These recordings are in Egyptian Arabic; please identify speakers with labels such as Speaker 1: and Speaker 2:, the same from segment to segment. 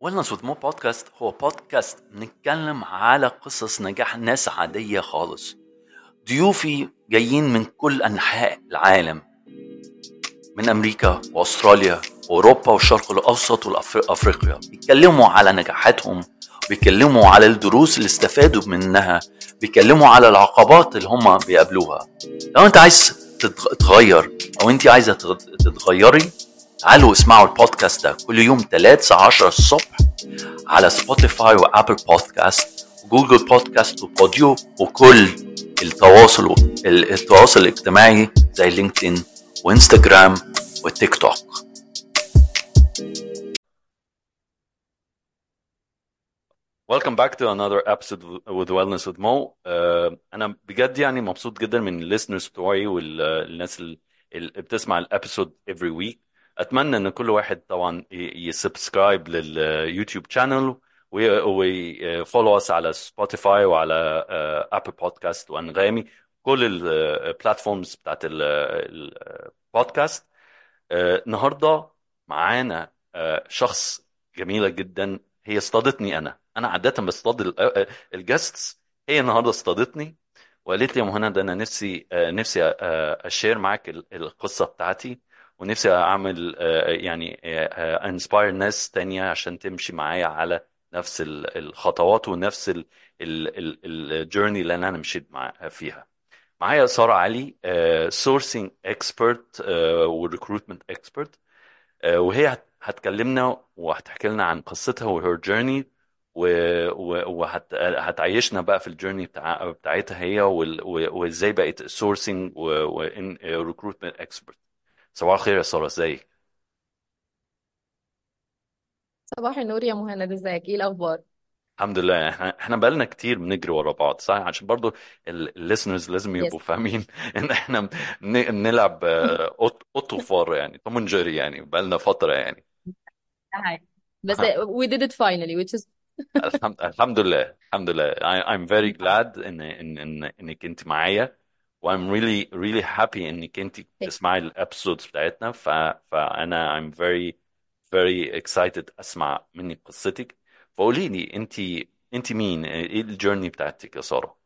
Speaker 1: ويلنس وذ مو بودكاست هو بودكاست بنتكلم على قصص نجاح ناس عادية خالص ضيوفي جايين من كل أنحاء العالم من أمريكا وأستراليا وأوروبا والشرق الأوسط وأفريقيا بيتكلموا على نجاحاتهم بيتكلموا على الدروس اللي استفادوا منها بيتكلموا على العقبات اللي هم بيقابلوها لو انت عايز تتغير او انت عايزه تتغيري تعالوا اسمعوا البودكاست ده كل يوم 3 الساعة 10 الصبح على سبوتيفاي وابل بودكاست وجوجل بودكاست وبوديو وكل التواصل التواصل الاجتماعي زي لينكدين وانستجرام وتيك توك Welcome back to another episode with Wellness with Mo. Uh, أنا بجد يعني مبسوط جدا من الليسنرز بتوعي والناس اللي بتسمع الابيسود every week. اتمنى ان كل واحد طبعا يسبسكرايب لليوتيوب شانل ويفولو اس على سبوتيفاي وعلى ابل بودكاست وانغامي كل البلاتفورمز بتاعت البودكاست النهارده معانا شخص جميله جدا هي اصطادتني انا انا عاده بصطاد الجاستس هي النهارده اصطادتني وقالت لي يا مهند انا نفسي نفسي اشير معاك القصه بتاعتي ونفسي اعمل يعني انسباير ناس تانية عشان تمشي معايا على نفس الخطوات ونفس الجيرني اللي انا مشيت فيها معايا ساره علي سورسنج اكسبرت وريكروتمنت اكسبرت وهي هتكلمنا وهتحكي لنا عن قصتها وهير جيرني وهتعيشنا بقى في الجيرني بتاع بتاعتها هي وازاي بقت سورسنج وريكروتمنت اكسبرت صباح الخير يا ساره ازيك
Speaker 2: صباح النور يا مهند ازيك ايه الاخبار
Speaker 1: الحمد لله احنا احنا بقالنا كتير بنجري ورا بعض صح عشان برضو الليسنرز لازم
Speaker 2: يس
Speaker 1: يبقوا فاهمين ان احنا بن- بنلعب آه، قط قط وفار يعني توم اند جيري يعني بقالنا فتره يعني
Speaker 2: ده حقيقي. بس we did it finally which is
Speaker 1: الحمد الحمد لله الحمد لله I, I'm very glad ان ان ان انك انت معايا و I'm really really happy انك انت تسمعي الابيسودز بتاعتنا ف فانا I'm very very excited اسمع منك قصتك فقولي لي انت انت مين ايه الجيرني بتاعتك يا ساره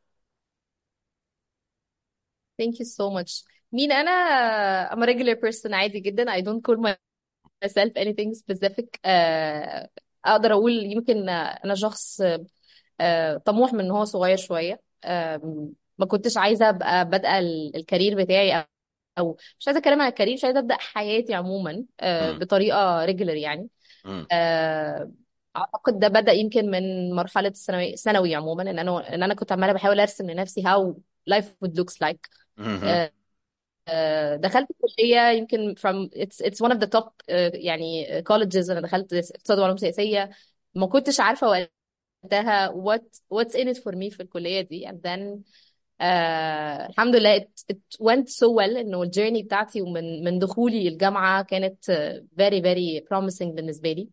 Speaker 2: thank you so much مين انا I'm a regular person عادي جدا I don't call myself anything specific آه، اقدر اقول يمكن انا شخص آه، طموح من هو صغير شوية آم، ما كنتش عايزة ابقى بادئة ال- الكارير بتاعي او مش عايزة اتكلم عن الكارير مش عايزة ابدأ حياتي عموما آه،
Speaker 1: امم
Speaker 2: بطريقة ريجولر يعني
Speaker 1: امم
Speaker 2: آه، اعتقد ده بدأ يمكن من مرحلة الثانوي ثانوي عموما ان انا ان انا كنت عمالة بحاول ارسم لنفسي how life would looks like
Speaker 1: امم
Speaker 2: آه، آه، دخلت الكلية يمكن from it's it's one of the top آه، يعني colleges انا دخلت اقتصاد وعلوم سياسية ما كنتش عارفة وقتها what what's in it for me في الكلية دي and then آه الحمد لله it, it went so well انه الجيرني بتاعتي ومن من دخولي الجامعة كانت آه، very very promising بالنسبة لي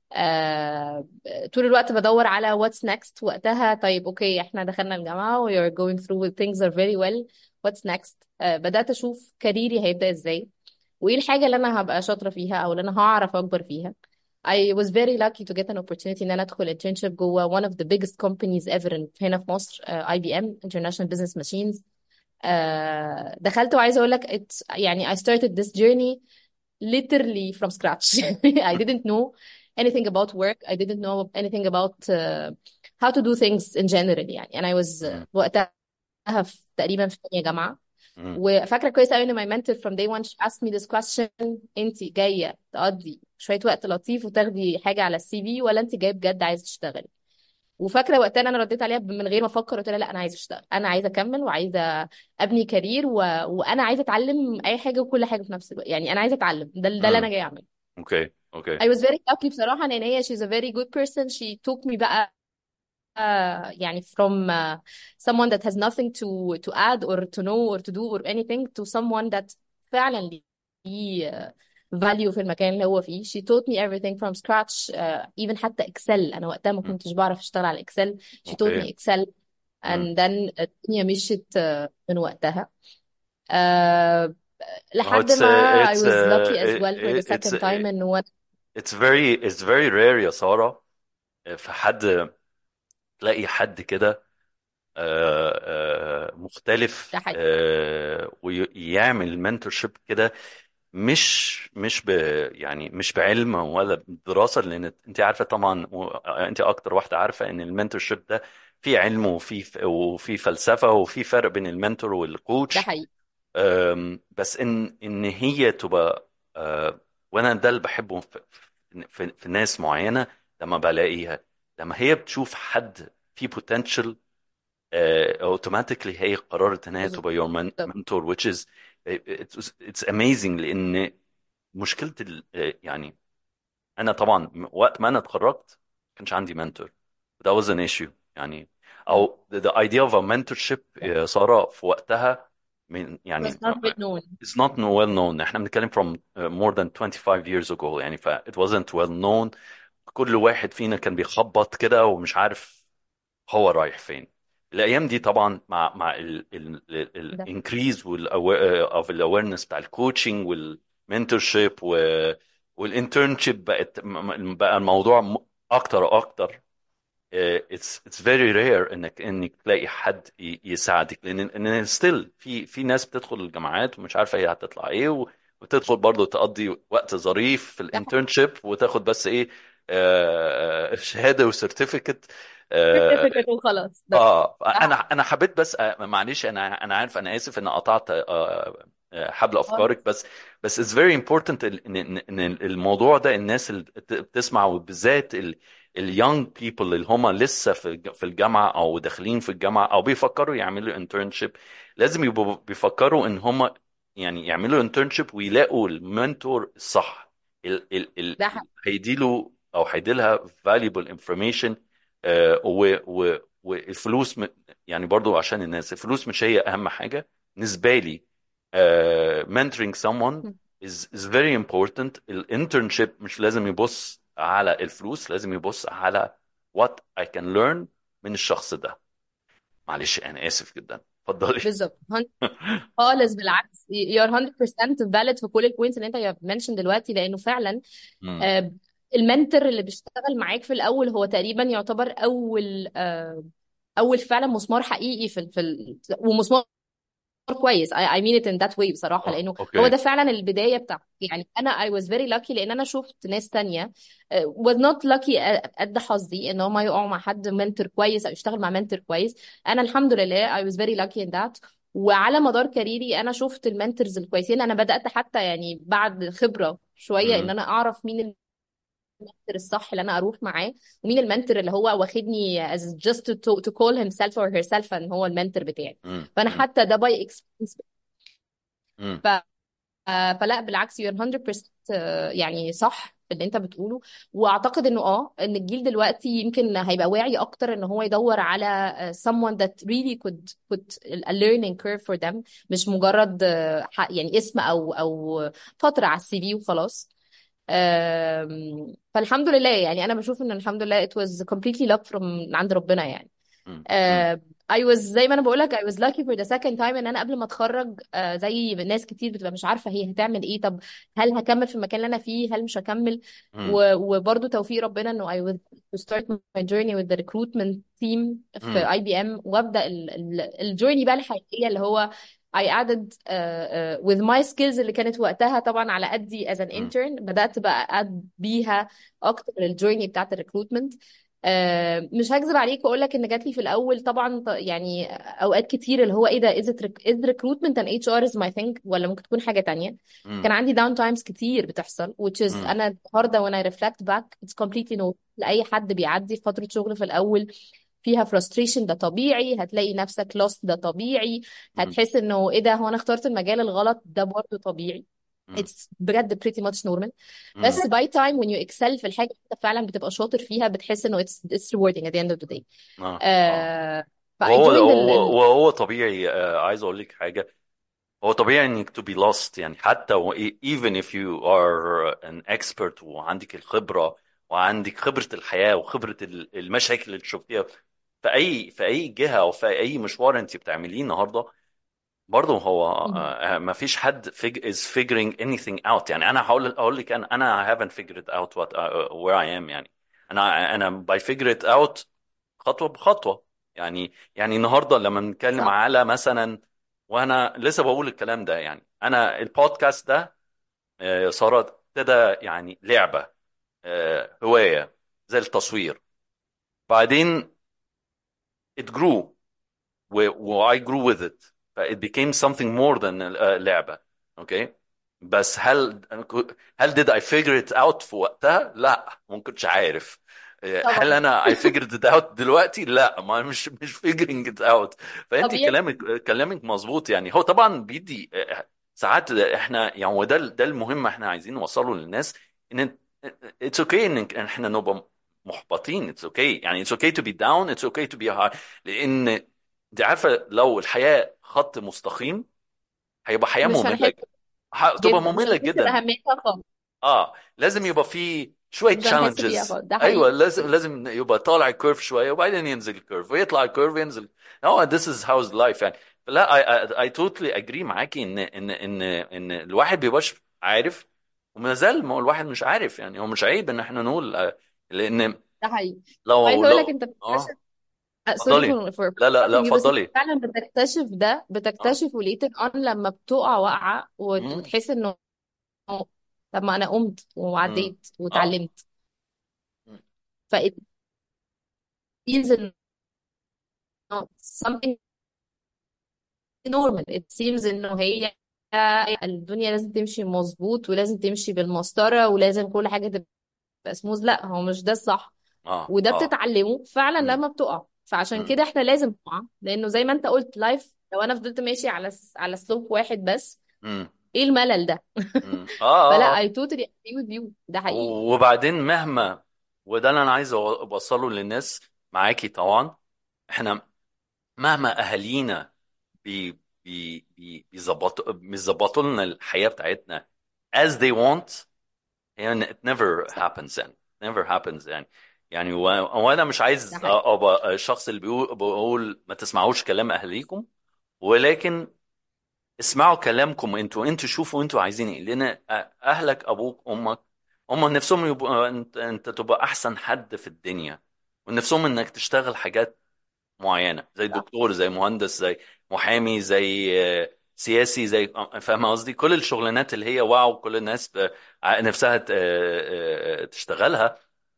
Speaker 2: آه طول الوقت بدور على what's next وقتها طيب اوكي احنا دخلنا الجامعة و you're going through things are very well what's next آه بدأت اشوف كاريري هيبدأ ازاي وايه الحاجة اللي انا هبقى شاطرة فيها او اللي انا هعرف اكبر فيها I was very lucky to get an opportunity ان انا ادخل internship جوه one of the biggest companies ever in, هنا في مصر uh, IBM International Business Machines uh, دخلت وعايزه اقول لك it's, يعني I started this journey literally from scratch I didn't know anything about work I didn't know anything about uh, how to do things in general يعني and I was uh,
Speaker 1: امم
Speaker 2: وقتها في تقريبا في ثانيه جامعه
Speaker 1: امم
Speaker 2: وفاكره كويس قوي ان my mentor from day one she asked me this question انت جايه تقضي شويه وقت لطيف وتاخدي حاجه على السي في ولا انت جايه بجد عايزه تشتغلي وفاكره وقتها انا رديت عليها من غير ما افكر قلت لها لا انا عايزه اشتغل انا عايزه اكمل وعايزه ابني كارير و... وانا عايزه اتعلم اي حاجه وكل حاجه في نفس الوقت يعني انا عايزه اتعلم ده ده اللي انا
Speaker 1: امم
Speaker 2: جايه اعمله
Speaker 1: اوكي اوكي
Speaker 2: I was very lucky بصراحه ان هي she's a very good person she took me بقى uh, يعني from uh, someone that has nothing to to add or to know or to do or anything to someone that فعلا ليه uh, value في المكان اللي هو فيه she taught me everything from scratch uh, even حتى اكسل انا وقتها ما
Speaker 1: امم
Speaker 2: كنتش بعرف اشتغل على اكسل she taught
Speaker 1: اوكي
Speaker 2: me excel
Speaker 1: امم
Speaker 2: and then الدنيا مشيت uh, من وقتها uh,
Speaker 1: ما هو
Speaker 2: لحد
Speaker 1: it's
Speaker 2: ما I
Speaker 1: it's
Speaker 2: was lucky as well for the
Speaker 1: it's
Speaker 2: second time انه
Speaker 1: it's very it's very rare يا سارة في حد تلاقي حد كده آه، آه، مختلف
Speaker 2: ده حقيقي
Speaker 1: آه، ويعمل منتورشيب كده مش مش ب يعني مش بعلم ولا بدراسه لان انت عارفه طبعا و- انت اكتر واحده عارفه ان المنتورشيب ده في علم وفي وفي فلسفه وفي فرق بين المنتور
Speaker 2: ده
Speaker 1: والكوتش
Speaker 2: حقيقي
Speaker 1: أم، بس ان ان هي تبقى أه، وانا ده اللي بحبه في, في, في ناس معينه لما بلاقيها لما هي بتشوف حد فيه potential اوتوماتيكلي هي قررت ان هي تبقى your men-
Speaker 2: بالظبط
Speaker 1: mentor which is it's, it's amazing لان مشكله ال, آه، يعني انا طبعا وقت ما انا اتخرجت ما كانش عندي منتور that was an issue يعني او the, the idea of a mentorship يا ساره في وقتها من
Speaker 2: was
Speaker 1: يعني
Speaker 2: not well known
Speaker 1: it's not well known احنا بنتكلم from uh, more than 25 years ago يعني ف it wasn't well known كل واحد فينا كان بيخبط كده ومش عارف هو رايح فين الايام دي طبعا مع مع
Speaker 2: ده
Speaker 1: الانكريز اوف الاويرنس بتاع الكوتشنج والمنتورشيب والانترنشيب بقت م- بقى الموضوع م- اكتر واكتر اتس اتس فيري رير انك انك تلاقي حد ي- يساعدك لان ان ستيل في في ناس بتدخل الجامعات ومش عارفه هي هتطلع ايه و- وتدخل برضه تقضي وقت ظريف في
Speaker 2: ده حقيقي
Speaker 1: الانترنشيب وتاخد بس ايه آه، شهاده وسيرتيفيكت
Speaker 2: certificate وخلاص ده
Speaker 1: اه
Speaker 2: ده
Speaker 1: انا
Speaker 2: حقيقي
Speaker 1: انا حبيت بس آه، معلش انا انا عارف انا اسف ان قطعت آه، آه، حبل افكارك بس بس it's very important ال- ان ان إن الموضوع ده الناس اللي بت- بتسمع وبالذات اليونج بيبل اللي هم لسه في الج- في الجامعه او داخلين في الجامعه او بيفكروا يعملوا انترنشيب لازم يبقوا بيفكروا ان هم يعني يعملوا انترنشيب ويلاقوا المنتور الصح ال ال ال
Speaker 2: ده حقيقي
Speaker 1: هيديله او هيديلها valuable information آه، و- و- والفلوس م- يعني برضو عشان الناس الفلوس مش هي اهم حاجه بالنسبه لي آه، mentoring someone
Speaker 2: م.
Speaker 1: is is very important الانترنشيب مش لازم يبص على الفلوس لازم يبص على what I can learn من الشخص ده معلش انا اسف جدا اتفضلي
Speaker 2: بالظبط هن- خالص بالعكس you're 100% valid في كل البوينتس اللي انت mentioned دلوقتي لانه فعلا
Speaker 1: مم.
Speaker 2: آه، المنتور اللي بيشتغل معاك في الاول هو تقريبا يعتبر اول آه، اول فعلا مسمار حقيقي في ال- في ال- ومسمار كويس I, I mean it in that way بصراحة
Speaker 1: اه
Speaker 2: لأنه هو
Speaker 1: اوكي
Speaker 2: ده فعلا البداية بتاعته يعني أنا I was very lucky لأن أنا شفت ناس تانية uh, was not lucky uh, قد حظي إن هم يقعوا مع حد منتور كويس أو يشتغل مع منتور كويس أنا الحمد لله I was very lucky in that وعلى مدار كاريري أنا شفت المنتورز الكويسين أنا بدأت حتى يعني بعد خبرة شوية إن
Speaker 1: مم.
Speaker 2: أنا أعرف مين المنتور الصح اللي أنا أروح معاه ومين المنتور اللي هو واخدني as just to, to call himself or herself إن هو المنتور بتاعي
Speaker 1: مم.
Speaker 2: فأنا
Speaker 1: مم.
Speaker 2: حتى ده باي experience
Speaker 1: مم.
Speaker 2: ف... آه، فلا بالعكس you're 100% آه، يعني صح في اللي انت بتقوله واعتقد انه اه ان الجيل دلوقتي يمكن هيبقى واعي اكتر ان هو يدور على آه، someone that really could put a learning curve for them مش مجرد آه، ح- يعني اسم او او فترة على السي في وخلاص آم، فالحمد لله يعني انا بشوف ان الحمد لله it was completely luck from من عند ربنا يعني
Speaker 1: مم. مم.
Speaker 2: آه I was زي ما انا بقول لك I was lucky for the second time ان انا قبل ما اتخرج آه زي ناس كتير بتبقى مش عارفه هي هتعمل ايه طب هل هكمل في المكان اللي انا فيه هل مش هكمل
Speaker 1: مم.
Speaker 2: و- وبرضه توفيق ربنا انه I was to start my journey with the recruitment team في
Speaker 1: مم.
Speaker 2: اي بي ام وابدا ال- ال- الجورني بقى الحقيقيه اللي هو I added uh, uh, with my skills اللي كانت وقتها طبعا على قدي as an
Speaker 1: مم.
Speaker 2: intern بدأت بقى أد بيها أكتر الجورني بتاعت الريكروتمنت آه، مش هكذب عليك واقول لك ان جات لي في الاول طبعا ط- يعني اوقات كتير اللي هو ايه ده is it rec- is recruitment and HR is my thing ولا ممكن تكون حاجه تانية
Speaker 1: مم.
Speaker 2: كان عندي داون تايمز كتير بتحصل which is
Speaker 1: مم.
Speaker 2: انا النهارده when I reflect back it's completely normal لاي حد بيعدي في فتره شغل في الاول فيها frustration ده طبيعي هتلاقي نفسك lost ده طبيعي
Speaker 1: مم.
Speaker 2: هتحس انه ايه ده هو انا اخترت المجال الغلط ده برضه طبيعي
Speaker 1: مم.
Speaker 2: it's بجد pretty much normal
Speaker 1: مم.
Speaker 2: بس by time when you excel في الحاجة اللي انت فعلا بتبقى شاطر فيها بتحس انه it's it's rewarding at the end of the day
Speaker 1: اه اه
Speaker 2: آه ف I
Speaker 1: وهو
Speaker 2: joined ال
Speaker 1: وهو
Speaker 2: ال
Speaker 1: وهو طبيعي آه، عايز اقول لك حاجه هو طبيعي انك to be lost يعني حتى و even if you are an expert وعندك الخبره وعندك خبره الحياه وخبره ال- المشاكل اللي شفتيها في اي في اي جهه او في اي مشوار انت بتعمليه النهارده برضه هو
Speaker 2: مهم.
Speaker 1: آه، ما فيش حد fig is figuring anything out يعني انا هقول اقول لك انا انا I haven't figured out what uh, where I am يعني انا انا باي فيجر ات اوت خطوه بخطوه يعني يعني النهارده لما بنتكلم
Speaker 2: صح
Speaker 1: على مثلا وانا لسه بقول الكلام ده يعني انا البودكاست ده آه، ساره ابتدى يعني لعبه آه، هوايه زي التصوير بعدين it grew و و I grew with it ف it became something more than آه، لعبة اوكي بس هل هل did I figure it out في وقتها؟ لا ما كنتش عارف آه، هل
Speaker 2: طبعا
Speaker 1: انا I figured it out دلوقتي؟ لا ما مش مش figuring it out فانت
Speaker 2: طبيعي
Speaker 1: كلامك كلامك مظبوط يعني هو طبعا بيدي آه، ساعات احنا يعني وده ده المهم احنا عايزين نوصله للناس ان it's okay ان إن احنا نبقى محبطين it's okay يعني it's okay to be down it's okay to be high لان انت عارفه لو الحياه خط مستقيم هيبقى حياه
Speaker 2: مش
Speaker 1: ممله
Speaker 2: هنحس
Speaker 1: جدا هتبقى
Speaker 2: جدا مش
Speaker 1: ممله
Speaker 2: هنحس
Speaker 1: جدا
Speaker 2: بأهميتها خالص
Speaker 1: اه لازم يبقى في شويه
Speaker 2: مش هنحس بيها
Speaker 1: challenges
Speaker 2: خالص ده
Speaker 1: ايوه
Speaker 2: حقيقي
Speaker 1: لازم لازم يبقى طالع الكيرف شويه وبعدين ينزل الكيرف ويطلع الكيرف ينزل no this is how's life يعني لا I, I, I totally agree معاكي ان ان ان ان الواحد بيبقاش عارف وما زال ما هو الواحد مش عارف يعني هو مش عيب ان احنا نقول آه، لان
Speaker 2: ده حقيقي
Speaker 1: لو
Speaker 2: وعايزه اقول لك
Speaker 1: لو
Speaker 2: انت بتكتشف
Speaker 1: اه
Speaker 2: سوري
Speaker 1: اتفضلي
Speaker 2: فور فور
Speaker 1: لا لا لا
Speaker 2: يو بس انت
Speaker 1: اتفضلي
Speaker 2: فعلا بتكتشف ده
Speaker 1: اه
Speaker 2: بتكتشفه ليتر اون لما بتقع وقعه وت-
Speaker 1: مم.
Speaker 2: وتحس انه طب ما انا قمت
Speaker 1: مم.
Speaker 2: وعديت
Speaker 1: اه
Speaker 2: واتعلمت
Speaker 1: مم.
Speaker 2: ف it feels انه something normal it seems انه هي الدنيا لازم تمشي مظبوط ولازم تمشي بالمسطره ولازم كل حاجه تبقى سموز لا هو مش ده الصح
Speaker 1: اه
Speaker 2: وده
Speaker 1: اه
Speaker 2: بتتعلمه فعلا
Speaker 1: مم.
Speaker 2: لما بتقع فعشان
Speaker 1: مم.
Speaker 2: كده احنا لازم نقع لانه زي ما انت قلت لايف لو انا فضلت ماشي على س- على سلوب واحد بس
Speaker 1: مم.
Speaker 2: ايه الملل ده
Speaker 1: مم. اه اه
Speaker 2: فلا
Speaker 1: اه
Speaker 2: I totally agree with you ده حقيقي
Speaker 1: وبعدين مهما وده اللي انا عايز اوصله للناس معاكي طبعا احنا مهما اهالينا بي بي بي بيظبطوا بيظبطوا لنا الحياه بتاعتنا as they want يعني it never happens يعني never happens يعني يعني و- وانا مش
Speaker 2: ده
Speaker 1: عايز
Speaker 2: حقيقي
Speaker 1: ابقى الشخص اللي بيقول بقول ما تسمعوش كلام اهاليكم ولكن اسمعوا كلامكم انتوا انتوا شوفوا انتوا عايزين ايه لان اهلك ابوك امك هم نفسهم يبقوا انت, انت تبقى احسن حد في الدنيا ونفسهم انك تشتغل حاجات معينه زي
Speaker 2: صح
Speaker 1: دكتور زي مهندس زي محامي زي آه، سياسي زي آه، فاهم قصدي كل الشغلانات اللي هي واو كل الناس ب- ع- نفسها ت- آه، آه، تشتغلها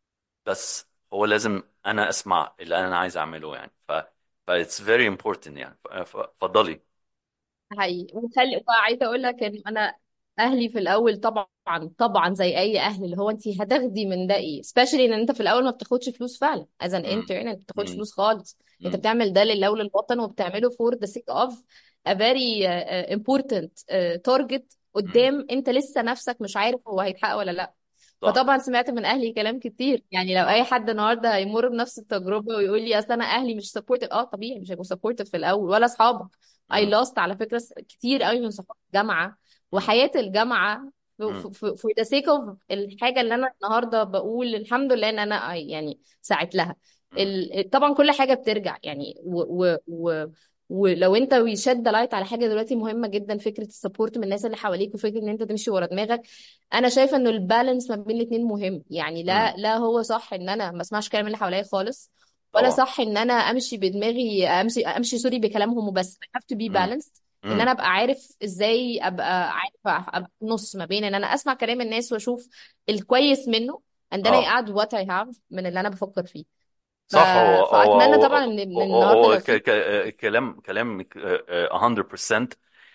Speaker 1: بس هو لازم انا اسمع اللي انا عايز اعمله يعني ف ف it's very important يعني ف- ف- اتفضلي
Speaker 2: حقيقي وخلي وعايزه اقول لك ان انا اهلي في الاول طبعا طبعا زي اي اهل اللي هو انت هتاخدي من ده ايه سبيشالي ان انت في الاول ما بتاخدش فلوس فعلا as an
Speaker 1: مم.
Speaker 2: intern انت ما بتاخدش
Speaker 1: مم.
Speaker 2: فلوس خالص انت
Speaker 1: مم.
Speaker 2: بتعمل ده لله وللوطن وبتعمله for the sake of a very uh, important uh, target
Speaker 1: مم.
Speaker 2: قدام انت لسه نفسك مش عارف هو هيتحقق ولا لا
Speaker 1: صح
Speaker 2: فطبعا سمعت من اهلي كلام كتير يعني لو
Speaker 1: اه
Speaker 2: اي حد النهارده هيمر بنفس التجربه ويقول لي اصل انا اهلي مش سبورتيف اه طبيعي مش هيبقوا سبورتيف في الاول ولا اصحابك اي
Speaker 1: مم.
Speaker 2: لاست على فكره س- كتير قوي من صحاب الجامعه
Speaker 1: مم.
Speaker 2: وحياه الجامعه
Speaker 1: مم.
Speaker 2: for the sake of الحاجه اللي انا النهارده بقول الحمد لله ان انا يعني سعيت لها
Speaker 1: مم.
Speaker 2: ال... طبعا كل حاجه بترجع يعني و... و... و... ولو انت ويشد لايت على حاجه دلوقتي مهمه جدا فكره السبورت من الناس اللي حواليك وفكره ان انت تمشي ورا دماغك انا شايفه انه البالانس ما بين الاثنين مهم يعني لا
Speaker 1: مم.
Speaker 2: لا هو صح ان انا ما اسمعش كلام اللي حواليا خالص ولا
Speaker 1: طبعا
Speaker 2: صح ان انا امشي بدماغي امشي امشي سوري بكلامهم وبس I have to be
Speaker 1: مم.
Speaker 2: balanced ان
Speaker 1: مم.
Speaker 2: انا ابقى عارف ازاي ابقى عارفه ابقى في نص ما بين ان انا اسمع كلام الناس واشوف الكويس منه and then I
Speaker 1: اه
Speaker 2: add what I have من اللي انا بفكر فيه ف...
Speaker 1: صح هو هو
Speaker 2: فاتمنى
Speaker 1: هو
Speaker 2: طبعا ان من
Speaker 1: هو
Speaker 2: النهارده
Speaker 1: هو
Speaker 2: لو
Speaker 1: ك
Speaker 2: في
Speaker 1: ك كلام كلامك آه، 100%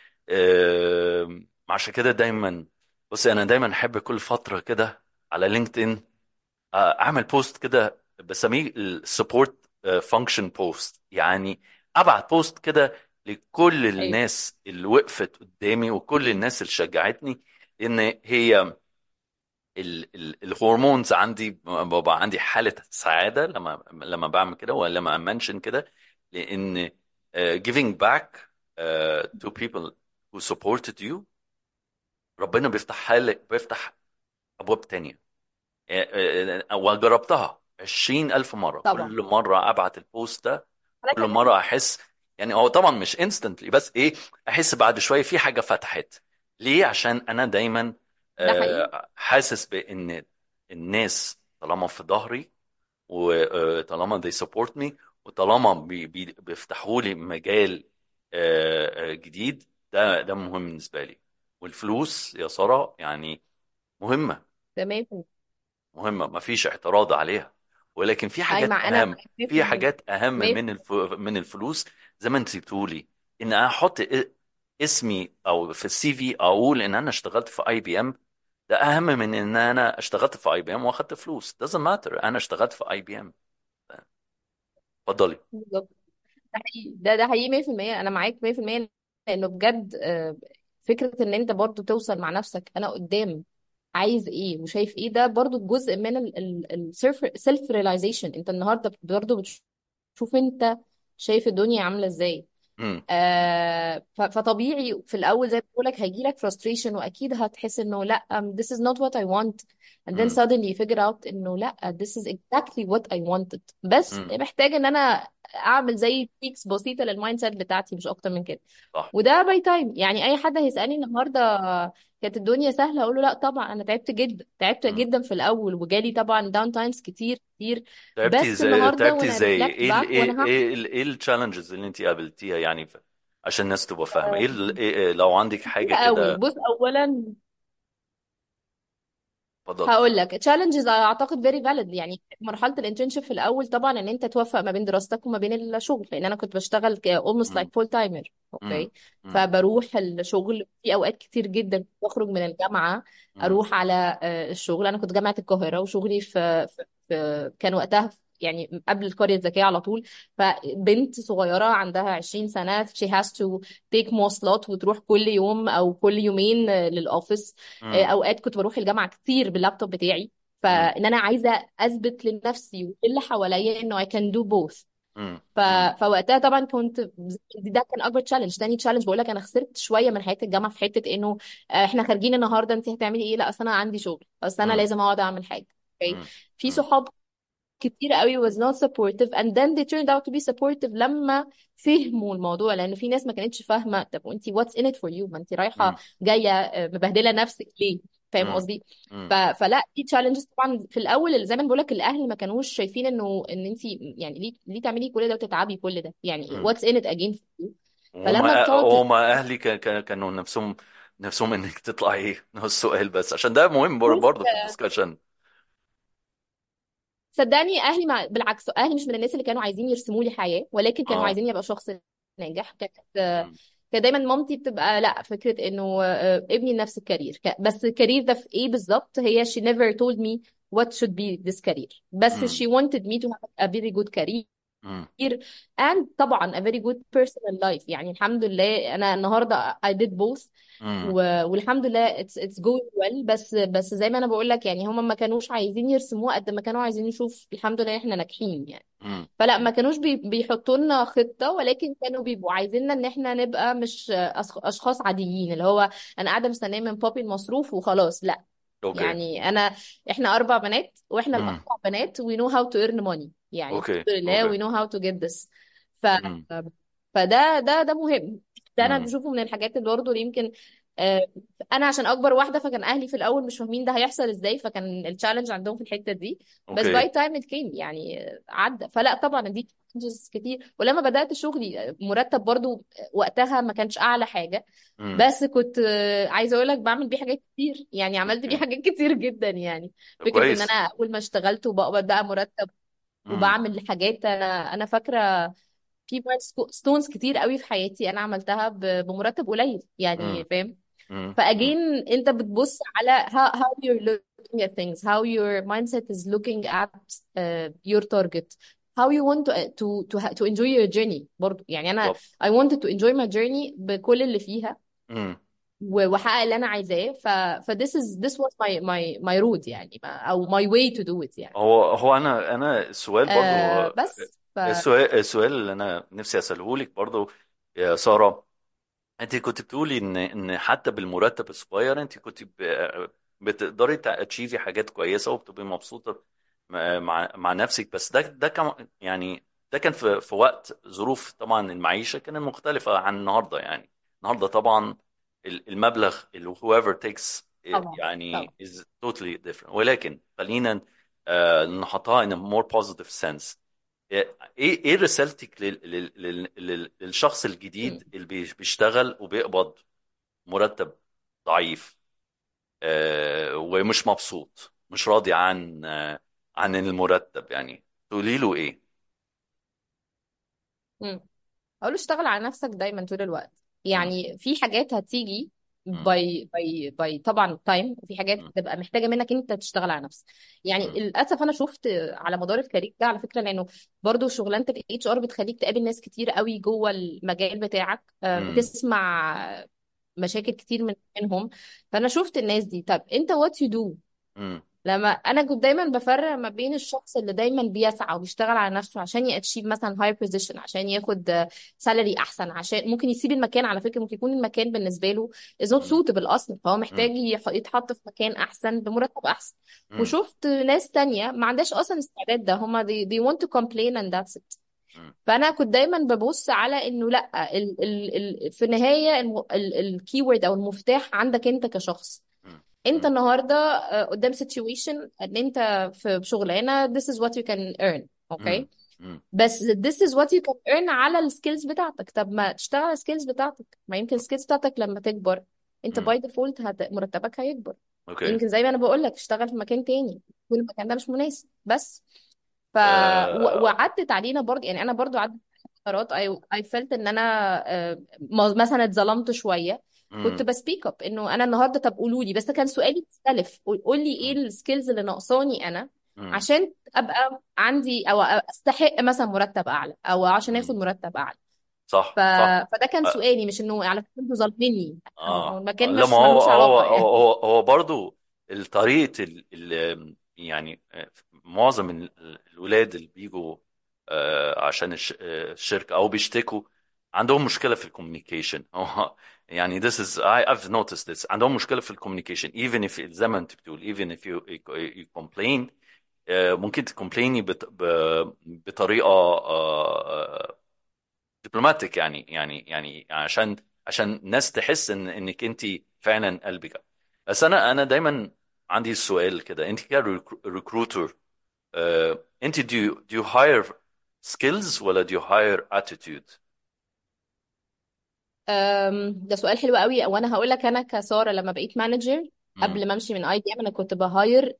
Speaker 1: آه، عشان كده دايما بصي انا دايما احب كل فتره كده على لينكد ان اعمل بوست كده بسميه السبورت فانكشن بوست يعني ابعت بوست كده لكل
Speaker 2: ايوه
Speaker 1: الناس اللي وقفت قدامي وكل الناس اللي شجعتني ان هي ال ال الهرمونز عندي ببقى عندي حالة سعادة لما لما بعمل كده ولا لما امنشن كده لان uh, giving back uh, to people who supported you ربنا بيفتح لك بيفتح ابواب تانية آه، آه، وجربتها عشرين ألف مرة
Speaker 2: طبعا
Speaker 1: كل مرة أبعت البوست ده
Speaker 2: انا
Speaker 1: كل
Speaker 2: كمان
Speaker 1: مرة أحس يعني هو طبعا مش انستنتلي بس إيه أحس بعد شوية في حاجة فتحت ليه عشان أنا دايما
Speaker 2: ده حقيقي
Speaker 1: آه، حاسس بأن الناس طالما في ظهري وطالما they support me وطالما بي- بي- بيفتحوا لي مجال آه، آه، جديد ده ده مهم بالنسبة لي والفلوس يا سارة يعني مهمة
Speaker 2: تمام
Speaker 1: مهمة ما فيش اعتراض عليها ولكن في
Speaker 2: اي
Speaker 1: حاجات
Speaker 2: مع انا
Speaker 1: أهم
Speaker 2: معاك
Speaker 1: في
Speaker 2: 100%
Speaker 1: حاجات أهم
Speaker 2: 100%
Speaker 1: من الف... من الفلوس زي ما انت بتقولي ان انا احط ا- اسمي او في السي في اقول ان انا اشتغلت في اي بي ام ده اهم من ان انا اشتغلت في اي بي ام واخدت فلوس doesn't matter انا اشتغلت في اي بي ام اتفضلي
Speaker 2: بالظبط ده حقيقي ده ده حقيقي 100% انا معاك 100% لانه بجد آه، فكره ان انت برضو توصل مع نفسك انا قدام عايز ايه وشايف ايه ده برضو جزء من السيلف ريلايزيشن انت النهارده برضو بتشوف انت شايف الدنيا عامله ازاي
Speaker 1: امم
Speaker 2: آه ف- فطبيعي في الاول زي ما بقول لك هيجي لك frustration واكيد هتحس انه لا um, this is not what I want and then
Speaker 1: امم
Speaker 2: suddenly you figure out انه لا this is exactly what I wanted بس
Speaker 1: امم
Speaker 2: محتاج ان انا اعمل زي tweaks بسيطه للمايند سيت بتاعتي مش اكتر من كده
Speaker 1: صح
Speaker 2: وده باي تايم يعني اي حد هيسالني النهارده كانت الدنيا سهله اقول له لا طبعا انا تعبت جدا تعبت
Speaker 1: امم
Speaker 2: جدا في الاول وجالي طبعا داون تايمز كتير كتير
Speaker 1: تعبتي
Speaker 2: بس
Speaker 1: ازاي
Speaker 2: النهارده
Speaker 1: تعبتي
Speaker 2: وانا
Speaker 1: ازاي
Speaker 2: ريفلكت
Speaker 1: ايه ال
Speaker 2: باك
Speaker 1: ايه
Speaker 2: وانا هعمل
Speaker 1: ايه ال ايه التشالنجز اللي انت قابلتيها يعني ف- عشان الناس تبقى فاهمة ايه, ال إيه إيه لو عندك
Speaker 2: كتير
Speaker 1: حاجة
Speaker 2: قوي
Speaker 1: كده
Speaker 2: بص اولا
Speaker 1: اتفضلي
Speaker 2: هقول لك تشالنجز اعتقد فيري فاليد يعني مرحله الانترنشيب في الاول طبعا ان انت توفق ما بين دراستك وما بين الشغل لان انا كنت بشتغل اولموست لايك
Speaker 1: امم
Speaker 2: فول تايمر
Speaker 1: امم
Speaker 2: اوكي
Speaker 1: امم
Speaker 2: فبروح الشغل في اوقات كتير جدا كنت بخرج من الجامعه
Speaker 1: امم
Speaker 2: اروح على آه، الشغل انا كنت جامعه القاهره وشغلي في, في, في كان وقتها في- يعني قبل القريه الذكيه على طول فبنت صغيره عندها 20 سنه she has to take مواصلات وتروح كل يوم او كل يومين آه، للاوفيس آه،
Speaker 1: امم
Speaker 2: اوقات كنت بروح الجامعه كتير باللابتوب بتاعي
Speaker 1: امم
Speaker 2: فان انا عايزه اثبت لنفسي واللي حواليا انه I can do both
Speaker 1: امم
Speaker 2: ف... فوقتها طبعا كنت ده كان اكبر تشالنج تاني تشالنج بقول لك انا خسرت شويه من حياه الجامعه في حته انه آه، احنا خارجين النهارده انت هتعملي ايه لا اصل انا عندي شغل اصل انا
Speaker 1: امم
Speaker 2: لازم اقعد اعمل حاجه اوكي
Speaker 1: امم
Speaker 2: في
Speaker 1: امم
Speaker 2: صحاب كتير قوي was not supportive and then they turned out to be supportive لما فهموا الموضوع لان في ناس ما كانتش فاهمه طب وانت what's in it for you ما انت رايحه
Speaker 1: امم
Speaker 2: جايه آه، مبهدله نفسك ليه فاهم
Speaker 1: امم
Speaker 2: قصدي ف...
Speaker 1: امم
Speaker 2: فلا في تشالنجز طبعا في الاول اللي زي ما بقول لك الاهل ما كانوش شايفين انه ان انت يعني ليه ليه تعملي كل ده وتتعبي كل ده يعني
Speaker 1: امم
Speaker 2: what's in it again for you فلما
Speaker 1: وهما
Speaker 2: بتقعد
Speaker 1: وهما اهلي كا- كا- كانوا نفسهم نفسهم انك تطلعي نفس السؤال بس عشان ده مهم بر-
Speaker 2: بص
Speaker 1: برضه في الدسكشن
Speaker 2: صدقني اهلي مع... بالعكس اهلي مش من الناس اللي كانوا عايزين يرسموا لي حياه ولكن كانوا
Speaker 1: اه
Speaker 2: عايزين يبقى شخص ناجح كانت
Speaker 1: امم
Speaker 2: كان دايما مامتي بتبقى لا فكره انه آه، ابني نفس الكارير ك- بس الكارير ده في ايه بالظبط هي she never told me what should be this career بس
Speaker 1: امم
Speaker 2: she wanted me to have a very good career
Speaker 1: امم
Speaker 2: and طبعا a very good personal life يعني الحمد لله انا النهارده I did both
Speaker 1: امم
Speaker 2: و- والحمد لله it's it's going well بس بس زي ما انا بقول لك يعني هم ما كانوش عايزين يرسموها قد ما كانوا عايزين يشوف الحمد لله احنا ناجحين يعني
Speaker 1: امم
Speaker 2: فلا ما كانوش بي بيحطوا لنا خطة ولكن كانوا بيبقوا عايزيننا ان احنا نبقى مش أشخ- اشخاص عاديين اللي هو انا قاعدة مستنية من بابي المصروف وخلاص لا
Speaker 1: اوكي
Speaker 2: يعني انا احنا اربع بنات واحنا
Speaker 1: امم
Speaker 2: الاربع بنات we know how to earn money يعني
Speaker 1: اوكي
Speaker 2: الحمد لله
Speaker 1: اوكي
Speaker 2: we know how to get this ف
Speaker 1: امم
Speaker 2: فده ده ده مهم ده انا
Speaker 1: امم
Speaker 2: بشوفه من الحاجات اللي برضه اللي يمكن آه، انا عشان اكبر واحده فكان اهلي في الاول مش فاهمين ده هيحصل ازاي فكان التشالنج عندهم في الحته دي بس
Speaker 1: اوكي
Speaker 2: باي تايم ات كيم يعني آه، عدى فلا طبعا دي challenges كتير ولما بدات شغلي آه، مرتب برضو وقتها ما كانش اعلى حاجه
Speaker 1: امم
Speaker 2: بس كنت آه، عايزه اقول لك بعمل بيه حاجات كتير يعني عملت بيه
Speaker 1: اوكي
Speaker 2: حاجات كتير جدا يعني
Speaker 1: طب
Speaker 2: فكره ان
Speaker 1: كويس
Speaker 2: انا اول ما اشتغلت وبقبض بقى مرتب
Speaker 1: امم
Speaker 2: وبعمل حاجات انا انا فاكره في ستونز كتير قوي في حياتي انا عملتها ب- بمرتب قليل يعني
Speaker 1: امم
Speaker 2: فاهم
Speaker 1: امم
Speaker 2: فاجين انت بتبص على how, how you're looking at things how your mindset is looking at uh, your target how you want to to to to enjoy your journey برضو يعني انا
Speaker 1: بالظبط
Speaker 2: I wanted to enjoy my journey بكل اللي فيها
Speaker 1: امم
Speaker 2: و- واحقق اللي انا عايزاه ف ف this is this was my my my road يعني ما- او my way to do it يعني
Speaker 1: هو هو انا انا السؤال برضو
Speaker 2: آه بس ف
Speaker 1: السؤال السؤال اللي انا نفسي اساله لك برضو يا ساره انت كنت بتقولي ان ان حتى بالمرتب الصغير انت كنت ب- بتقدري تاتشيفي حاجات كويسه وبتبقي مبسوطه مع مع مع نفسك بس ده ده كان يعني ده كان في في وقت ظروف طبعا المعيشه كانت مختلفه عن النهارده يعني النهارده طبعا ال- المبلغ اللي whoever takes
Speaker 2: طبعا
Speaker 1: يعني
Speaker 2: طبعا
Speaker 1: is totally different ولكن خلينا آه نحطها in a more positive sense ايه ايه رسالتك لل... لل... لل... لل- للشخص
Speaker 2: مم.
Speaker 1: الجديد اللي بي- بيشتغل وبيقبض مرتب ضعيف آه ومش مبسوط مش راضي عن آه عن المرتب يعني تقولي له ايه
Speaker 2: مم. اقول له اشتغل على نفسك دايما طول الوقت
Speaker 1: مم.
Speaker 2: يعني في حاجات هتيجي
Speaker 1: مم.
Speaker 2: باي باي باي طبعا تايم وفي حاجات
Speaker 1: مم.
Speaker 2: هتبقى محتاجه منك انت تشتغل على نفسك يعني
Speaker 1: مم.
Speaker 2: للاسف انا شفت على مدار الكارير ده على فكره لانه برضو شغلانه الاتش ار بتخليك تقابل ناس كتير قوي جوه المجال بتاعك آه،
Speaker 1: مم.
Speaker 2: بتسمع مشاكل كتير من منهم فانا شفت الناس دي طب انت وات يو دو
Speaker 1: مم.
Speaker 2: لما انا كنت دايما بفرق ما بين الشخص اللي دايما بيسعى وبيشتغل على نفسه عشان ياتشيف مثلا هاير بوزيشن عشان ياخد سالري احسن عشان ممكن يسيب المكان على فكره ممكن يكون المكان بالنسبه له از نوت
Speaker 1: مم.
Speaker 2: سوتبل اصلا فهو
Speaker 1: مم.
Speaker 2: محتاج يح- يتحط في مكان احسن بمرتب احسن
Speaker 1: مم.
Speaker 2: وشفت ناس تانية ما عندهاش اصلا استعداد ده هما they, they want to complain and that's it
Speaker 1: مم.
Speaker 2: فانا كنت دايما ببص على انه لا ال ال ال في النهايه الكيورد او المفتاح عندك انت كشخص
Speaker 1: مم.
Speaker 2: انت
Speaker 1: مم.
Speaker 2: النهارده آه، قدام situation ان انت في شغلانه this is what you can earn اوكي
Speaker 1: مم. مم.
Speaker 2: بس this is what you can earn على السكيلز بتاعتك طب ما تشتغل على السكيلز بتاعتك ما يمكن السكيلز بتاعتك لما تكبر انت
Speaker 1: مم.
Speaker 2: باي ديفولت هت... مرتبك هيكبر
Speaker 1: اوكي
Speaker 2: يمكن زي ما انا بقول لك اشتغل في مكان تاني يكون المكان ده مش مناسب بس ف و...
Speaker 1: آه.
Speaker 2: وعدت علينا برضه يعني انا برضه عدت فترات I, I felt ان انا آه، م- مثلا اتظلمت شويه كنت
Speaker 1: مم.
Speaker 2: بسبيك اب انه انا النهارده طب قولوا لي بس كان سؤالي مختلف قول قول لي ايه
Speaker 1: مم.
Speaker 2: السكيلز اللي ناقصاني انا
Speaker 1: مم.
Speaker 2: عشان ابقى عندي او استحق مثلا مرتب اعلى او عشان اخد
Speaker 1: مم.
Speaker 2: مرتب اعلى
Speaker 1: صح
Speaker 2: ف...
Speaker 1: صح
Speaker 2: فده كان
Speaker 1: آه.
Speaker 2: سؤالي مش انه على فكره انتوا ظالميني هو
Speaker 1: اه
Speaker 2: المكان
Speaker 1: لا
Speaker 2: مش
Speaker 1: ما هو
Speaker 2: ملوش
Speaker 1: هو
Speaker 2: علاقه
Speaker 1: هو
Speaker 2: يعني
Speaker 1: هو, هو برضو الطريقة ال ال يعني آه، معظم ال- ال- الولاد اللي بيجوا آه، عشان الش- آه، الشركة أو بيشتكوا عندهم مشكلة في الكوميونيكيشن يعني this is I, I've noticed this عندهم مشكلة في الكوميونيكيشن even if زي ما انت بتقول even if you, you complain آه، ممكن تكومبليني بط- ب- بطريقة آه، دبلوماتيك يعني يعني يعني عشان عشان الناس تحس ان انك انت فعلا قلبك بس انا انا دايما عندي السؤال كده انت كريكروتر انت do you, do you hire skills ولا do you hire attitude
Speaker 2: أم، ده سؤال حلو قوي وانا هقول لك انا كساره لما بقيت مانجر
Speaker 1: مم.
Speaker 2: قبل ما امشي من اي بي ام انا كنت بهاير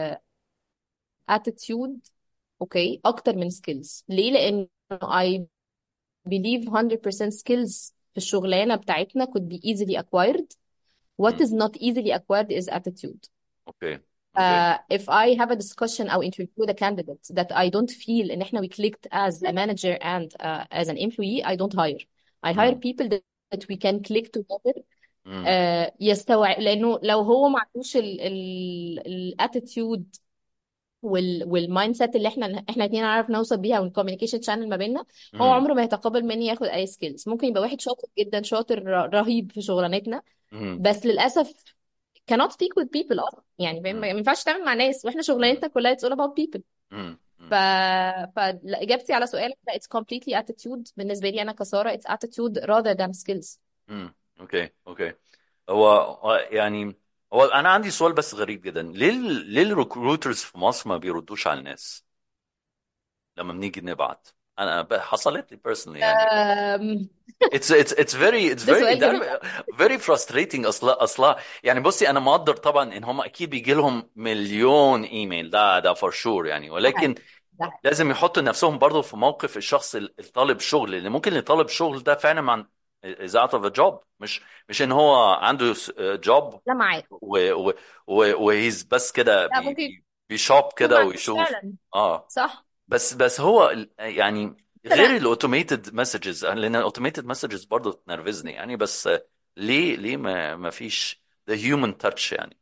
Speaker 2: اتيتيود اوكي اكتر من سكيلز ليه لان I believe 100% skills في الشغلانه بتاعتنا could be easily acquired what
Speaker 1: مم.
Speaker 2: is not easily acquired is attitude
Speaker 1: اوكي اوكي
Speaker 2: uh, if I have a discussion or interview with a candidate that I don't feel ان احنا we clicked as a manager and uh, as an employee I don't hire I hire
Speaker 1: مم.
Speaker 2: people that, that we can click together
Speaker 1: مم.
Speaker 2: uh, يستوعب لانه لو هو ما عندوش ال ال الاتيتيود وال والمايند سيت اللي احنا احنا اتنين نعرف نوصل بيها والكوميونيكيشن شانل ما بيننا هو
Speaker 1: مم.
Speaker 2: عمره ما يتقبل مني ياخد اي سكيلز ممكن يبقى واحد شاطر جدا شاطر ر- رهيب في شغلانتنا
Speaker 1: مم.
Speaker 2: بس للاسف cannot speak with people اصلا يعني فاهم؟
Speaker 1: مم.
Speaker 2: ما ينفعش تعمل مع ناس واحنا
Speaker 1: مم.
Speaker 2: شغلانتنا كلها it's all about people
Speaker 1: مم.
Speaker 2: ف
Speaker 1: مم.
Speaker 2: فاجابتي على سؤالك لا it's completely attitude بالنسبه لي انا كساره it's attitude rather than skills
Speaker 1: مم. اوكي اوكي هو هو يعني هو انا عندي سؤال بس غريب جدا ليه ال- ليه الريكروترز في مصر ما بيردوش على الناس لما بنيجي نبعت انا ب- حصلت لي personally يعني
Speaker 2: أم...
Speaker 1: it's it's it's very it's
Speaker 2: ده
Speaker 1: very
Speaker 2: سؤال
Speaker 1: ده
Speaker 2: جميل
Speaker 1: very frustrating اصلا اصلا يعني بصي انا مقدر طبعا ان هم اكيد بيجي لهم مليون ايميل ده ده for sure يعني
Speaker 2: ده
Speaker 1: ولكن
Speaker 2: حقيقي ده حقيقي.
Speaker 1: لازم يحطوا نفسهم برضه في موقف الشخص ال- الطالب شغل لان ممكن اللي طالب شغل ده فعلا مع is out of a job مش مش ان هو عنده جوب
Speaker 2: لا معاك
Speaker 1: و و و وهيز بس كده
Speaker 2: لا
Speaker 1: بي
Speaker 2: ممكن
Speaker 1: بي بيشوب
Speaker 2: يكون
Speaker 1: كده
Speaker 2: ما عندوش
Speaker 1: ويشوف
Speaker 2: فعلا
Speaker 1: اه
Speaker 2: صح
Speaker 1: بس بس هو ال- يعني
Speaker 2: لا
Speaker 1: غير الاوتوميتد مسجز لان الاوتوميتد مسجز برضه تنرفزني يعني بس ليه ليه ما ما فيش the human touch يعني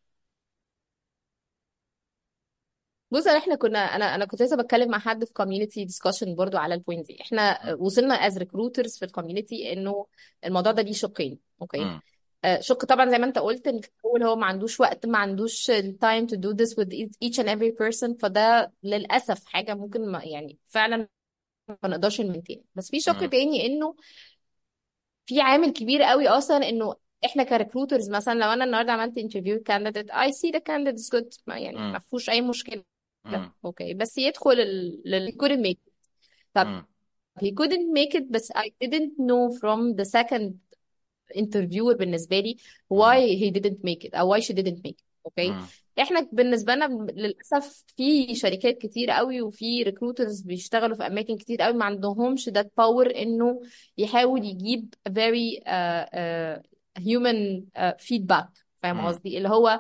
Speaker 2: بص احنا كنا انا انا كنت لسه بتكلم مع حد في كوميونتي ديسكشن برضو على البوينت دي احنا وصلنا از ريكروترز في الكوميونتي انه الموضوع ده ليه شقين اوكي
Speaker 1: امم
Speaker 2: آه، شق طبعا زي ما انت قلت ان في الاول هو ما عندوش وقت ما عندوش التايم تو دو this with each and every person فده للاسف حاجه ممكن ما يعني فعلا ما نقدرش نمنتين بس في شق
Speaker 1: امم
Speaker 2: تاني انه في عامل كبير قوي اصلا انه احنا كريكروترز مثلا لو انا النهارده عملت انترفيو كانديديت اي سي ذا كانديديت از جود يعني ما
Speaker 1: امم
Speaker 2: فيهوش اي مشكله
Speaker 1: مم.
Speaker 2: اوكي بس يدخل ال ال- he couldn't make it طب
Speaker 1: مم.
Speaker 2: he couldn't make it بس I didn't know from the second interviewer بالنسبة لي why
Speaker 1: مم.
Speaker 2: he didn't make it أو why she didn't make it اوكي
Speaker 1: مم.
Speaker 2: احنا بالنسبة لنا للأسف في شركات كتير قوي وفي recruiters بيشتغلوا في أماكن كتير قوي ما عندهمش that power إنه يحاول يجيب very uh, uh, human uh, feedback فاهم
Speaker 1: مم.
Speaker 2: قصدي اللي هو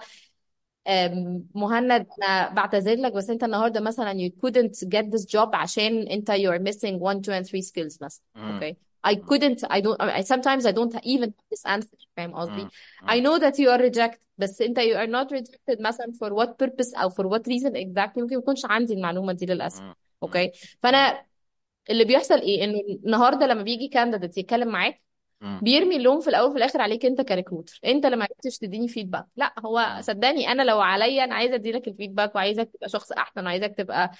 Speaker 2: أم، مهند انا بعتذر لك بس انت النهارده مثلا you couldn't get this job عشان انت you're missing one two and three skills مثلا
Speaker 1: مم.
Speaker 2: okay I couldn't I don't I sometimes I don't even have this answer فاهم قصدي
Speaker 1: مم.
Speaker 2: I
Speaker 1: مم.
Speaker 2: know that you are rejected بس انت you are not rejected مثلا for what purpose او for what reason exactly ممكن ما يكونش عندي المعلومه دي للاسف
Speaker 1: مم. مم.
Speaker 2: اوكي
Speaker 1: مم.
Speaker 2: فانا اللي بيحصل ايه انه النهارده لما بيجي كانديديت يتكلم معاك
Speaker 1: مم.
Speaker 2: بيرمي اللوم في الاول وفي الاخر عليك انت كريكروتر انت اللي ما عرفتش تديني فيدباك لا هو
Speaker 1: مم.
Speaker 2: صدقني انا لو عليا انا عايزه اديلك الفيدباك وعايزك تبقى شخص احسن وعايزك تبقى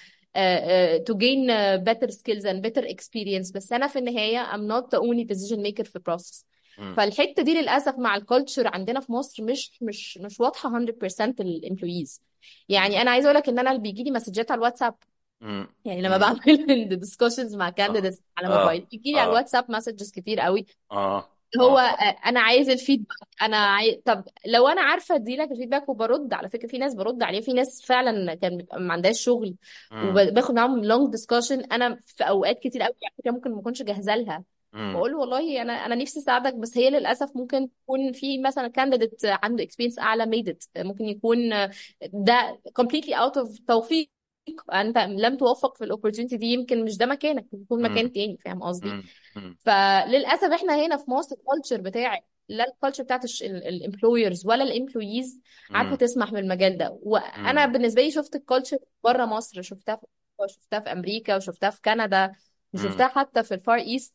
Speaker 2: to gain uh, better skills and better experience بس انا في النهايه I'm not the only decision maker في process
Speaker 1: مم.
Speaker 2: فالحته دي للاسف مع الكالتشر عندنا في مصر مش مش مش واضحه 100% للامبلويز يعني
Speaker 1: مم.
Speaker 2: انا عايزه اقول لك ان انا اللي بيجي لي مسجات على الواتساب
Speaker 1: مم.
Speaker 2: يعني لما
Speaker 1: مم.
Speaker 2: بعمل الدiscussions مع
Speaker 1: اه
Speaker 2: candidates على
Speaker 1: اه
Speaker 2: موبايل بيجي لي على
Speaker 1: اه
Speaker 2: الواتساب مسجز كتير قوي
Speaker 1: اه
Speaker 2: هو
Speaker 1: اه
Speaker 2: آه، انا عايز الفيدباك انا عاي... طب لو انا عارفه ادي لك الفيدباك وبرد على فكره في ناس برد عليه في ناس فعلا كان بيبقى ما عندهاش شغل
Speaker 1: مم.
Speaker 2: وباخد معاهم لونج ديسكشن انا في اوقات كتير قوي على فكره ممكن ما اكونش جاهزه لها
Speaker 1: مم.
Speaker 2: بقول له والله انا انا نفسي اساعدك بس هي للاسف ممكن تكون في مثلا كانديديت عنده اكسبيرينس اعلى ميد ات ممكن يكون ده completely out of توفيق انت لم توفق في الاوبورتيونيتي دي يمكن مش ده مكانك يكون
Speaker 1: مم.
Speaker 2: مكان تاني فاهم قصدي
Speaker 1: مم. مم.
Speaker 2: فللاسف احنا هنا في مصر الكالتشر بتاعي لا الكالتشر بتاعت الامبلويرز ولا الامبلويز عارفه
Speaker 1: مم.
Speaker 2: تسمح بالمجال ده وانا
Speaker 1: مم.
Speaker 2: بالنسبه لي شفت الكالتشر بره مصر شفتها في أوروبا، شفتها في امريكا وشفتها في كندا
Speaker 1: مم.
Speaker 2: وشفتها حتى في الفار ايست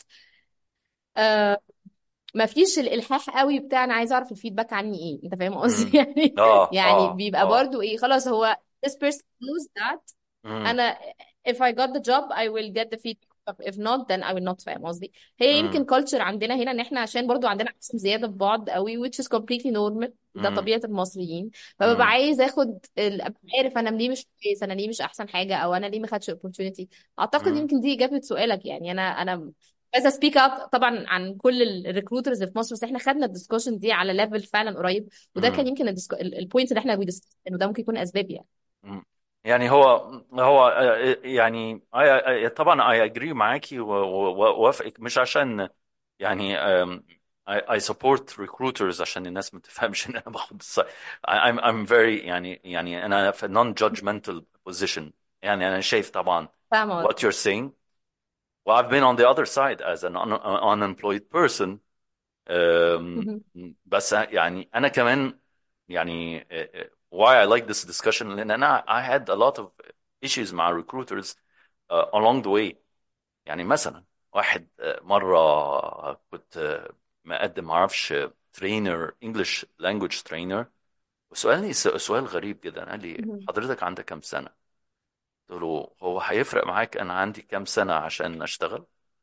Speaker 2: آه ما فيش الالحاح قوي بتاع انا عايزه اعرف الفيدباك عني ايه انت فاهم
Speaker 1: مم.
Speaker 2: قصدي يعني
Speaker 1: اه
Speaker 2: يعني
Speaker 1: اه
Speaker 2: بيبقى
Speaker 1: اه
Speaker 2: برضو ايه خلاص هو this person knows that
Speaker 1: مم.
Speaker 2: انا if I got the job I will get the feedback طب if not then I will not فاهم قصدي هي يمكن
Speaker 1: مم.
Speaker 2: culture عندنا هنا ان احنا عشان برضو عندنا احسن زياده في بعض قوي which is completely normal ده
Speaker 1: مم.
Speaker 2: طبيعه المصريين فببقى
Speaker 1: مم.
Speaker 2: عايز اخد ال- أبقى عارف انا ليه مش كويس انا ليه مش احسن حاجه او انا ليه ما خدتش opportunity اعتقد
Speaker 1: مم.
Speaker 2: يمكن دي اجابه سؤالك يعني انا انا عايزه سبيك اب طبعا عن كل الريكروترز في مصر بس احنا خدنا الدسكشن دي على ليفل فعلا قريب وده كان
Speaker 1: مم.
Speaker 2: يمكن البوينت اللي احنا بيدسكس انه ده ممكن يكون اسباب يعني
Speaker 1: مم. يعني هو هو آه، يعني I- I- طبعا I agree معاكي و- و- ووافقك مش عشان يعني um, I, I support recruiters عشان الناس ما تفهمش ان انا باخد الص... I'm I'm very يعني يعني انا في non judgmental position يعني انا شايف طبعا
Speaker 2: فاهمه
Speaker 1: what you're saying و I've been on the other side as an un, unemployed person um,
Speaker 2: مهم.
Speaker 1: بس يعني انا كمان يعني uh, uh, why I like this discussion لان انا I had a lot of issues مع recruiters uh, along the way يعني مثلا واحد آه، مرة كنت آه، مقدم معرفش ترينر انجلش لانجوج ترينر وسألني س- سؤال غريب جدا قال لي
Speaker 2: مهم.
Speaker 1: حضرتك عندك كام سنة؟ قلت له هو هيفرق معاك أنا عندي كام سنة عشان أشتغل؟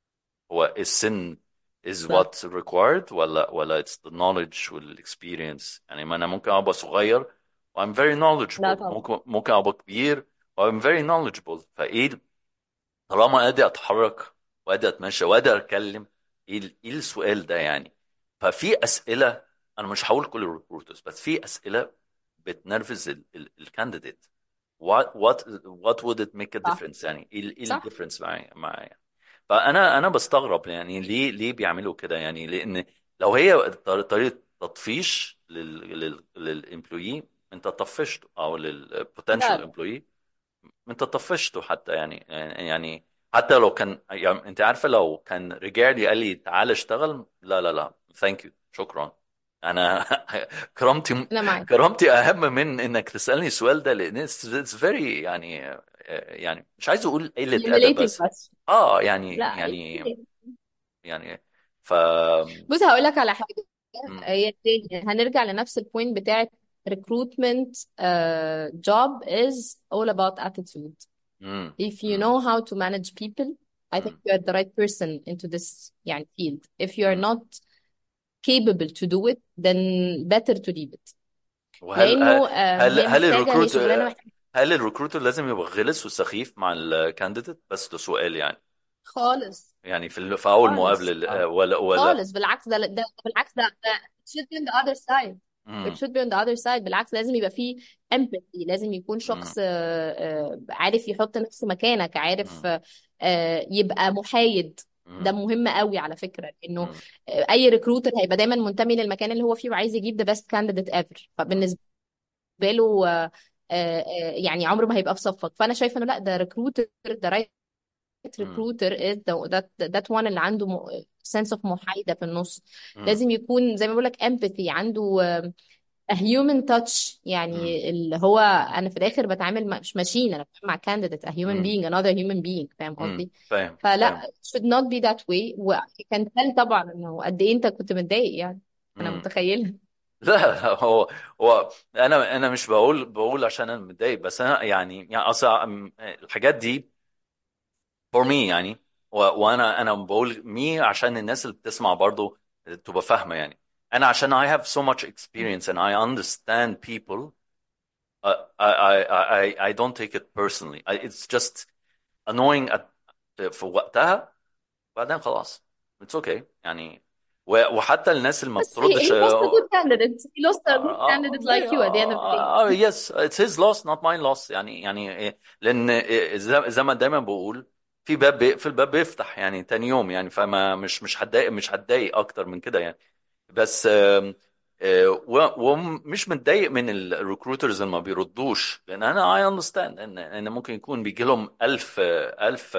Speaker 1: هو السن is
Speaker 2: صح
Speaker 1: what required ولا ولا it's the knowledge والاكسبيرينس يعني ما أنا ممكن أبقى صغير و I'm very
Speaker 2: لا
Speaker 1: knowledgeable
Speaker 2: طبعا
Speaker 1: ممكن ممكن أبقى كبير و I'm very knowledgeable فإيه طالما قادر اتحرك وقادر اتمشى وقادر اتكلم ايه ال- إيه السؤال ده يعني ففي اسئله انا مش هقول كل الريكروترز بس في اسئله بتنرفز الكانديديت what what what would it make a
Speaker 2: صح
Speaker 1: difference يعني ايه ال- ايه
Speaker 2: صح
Speaker 1: الديفرنس معايا معايا فانا انا بستغرب يعني ليه ليه بيعملوا كده يعني لان لو هي طر- طريقه تطفيش لل لل للامبلوي انت طفشته او
Speaker 2: لا
Speaker 1: للبوتنشال
Speaker 2: لا
Speaker 1: امبلوي انت طفشته حتى يعني يعني حتى لو كان يعني انت عارفه لو كان رجع لي قال لي تعالى اشتغل لا لا لا ثانك يو شكرا انا كرامتي
Speaker 2: انا معاك
Speaker 1: كرامتي اهم من انك تسالني السؤال ده لان it's very يعني يعني مش عايز اقول قله ادب
Speaker 2: humiliating
Speaker 1: بس
Speaker 2: بس
Speaker 1: اه يعني
Speaker 2: لا
Speaker 1: يعني يعني ف
Speaker 2: بص هقول لك على حاجه
Speaker 1: م-
Speaker 2: هي تاني هنرجع لنفس البوينت بتاعت recruitment uh, job is all about attitude
Speaker 1: م-
Speaker 2: if you
Speaker 1: م-
Speaker 2: know how to manage people I think
Speaker 1: م-
Speaker 2: you are the right person into this يعني field if you are
Speaker 1: م.
Speaker 2: not capable to do it then better to leave it
Speaker 1: وهل
Speaker 2: لانه
Speaker 1: هل
Speaker 2: آه،
Speaker 1: هل
Speaker 2: هي
Speaker 1: هل
Speaker 2: محتاجه هي
Speaker 1: الريكروت
Speaker 2: شغلانه محتاجه
Speaker 1: هل الريكروتر لازم يبقى غلس وسخيف مع الكانديديت بس ده سؤال يعني
Speaker 2: خالص
Speaker 1: يعني في ال- في اول
Speaker 2: خالص
Speaker 1: مقابله
Speaker 2: اه
Speaker 1: ولا ولا
Speaker 2: خالص بالعكس ده ده بالعكس ده, ده it should be on the other side it
Speaker 1: امم
Speaker 2: should be on the other side بالعكس لازم يبقى فيه empathy لازم يكون شخص آه، آه، عارف يحط نفسه مكانك عارف
Speaker 1: امم
Speaker 2: آه، يبقى محايد ده
Speaker 1: امم
Speaker 2: مهم قوي على فكرة انه
Speaker 1: امم
Speaker 2: آه، اي ريكروتر هيبقى دايما منتمي للمكان اللي هو فيه وعايز يجيب the best candidate ever فبالنسبة له آه، آه، آه، يعني عمره ما هيبقى في صفك فانا شايفه انه لا ده ريكروتر ده رايت
Speaker 1: امم
Speaker 2: ريكروتر از ذات ذات وان اللي عنده سنس اوف محايده في النص
Speaker 1: امم
Speaker 2: لازم يكون زي ما بقول لك empathy عنده a human touch
Speaker 1: امم
Speaker 2: يعني اللي هو انا في الاخر بتعامل مع مش ماشين انا بتعامل مع candidate a human
Speaker 1: امم
Speaker 2: being another human being فاهم
Speaker 1: امم
Speaker 2: قصدي
Speaker 1: فاهم فاهم
Speaker 2: فلا it should not be that way وكان تل طبعا انه قد ايه انت كنت متضايق يعني انا
Speaker 1: امم
Speaker 2: متخيله
Speaker 1: لا لا هو هو انا انا مش بقول بقول عشان انا متضايق بس انا يعني يعني اصلا الحاجات دي فور مي يعني و- وانا انا بقول مي عشان الناس اللي بتسمع برضو تبقى فاهمه يعني انا عشان I have so much experience and I understand people I I I I I don't take it personally I, it's just annoying at في وقتها بعدين خلاص it's okay يعني و- وحتى الناس اللي ما
Speaker 2: بس he,
Speaker 1: بتردش
Speaker 2: he lost a
Speaker 1: آه،
Speaker 2: good candidate he lost a good
Speaker 1: آه،
Speaker 2: candidate like you at the end of the day
Speaker 1: آه، yes it's his loss not mine loss يعني يعني إيه، لان إيه، زي زي ما دايما بقول في باب بيقفل باب بيفتح يعني تاني يوم يعني فما مش مش هتضايق مش هتضايق اكتر من كده يعني بس آم، آه، و- ومش متضايق من الريكروترز اللي ما بيردوش لان انا اي اندرستاند ان ان ممكن يكون بيجي لهم 1000 1000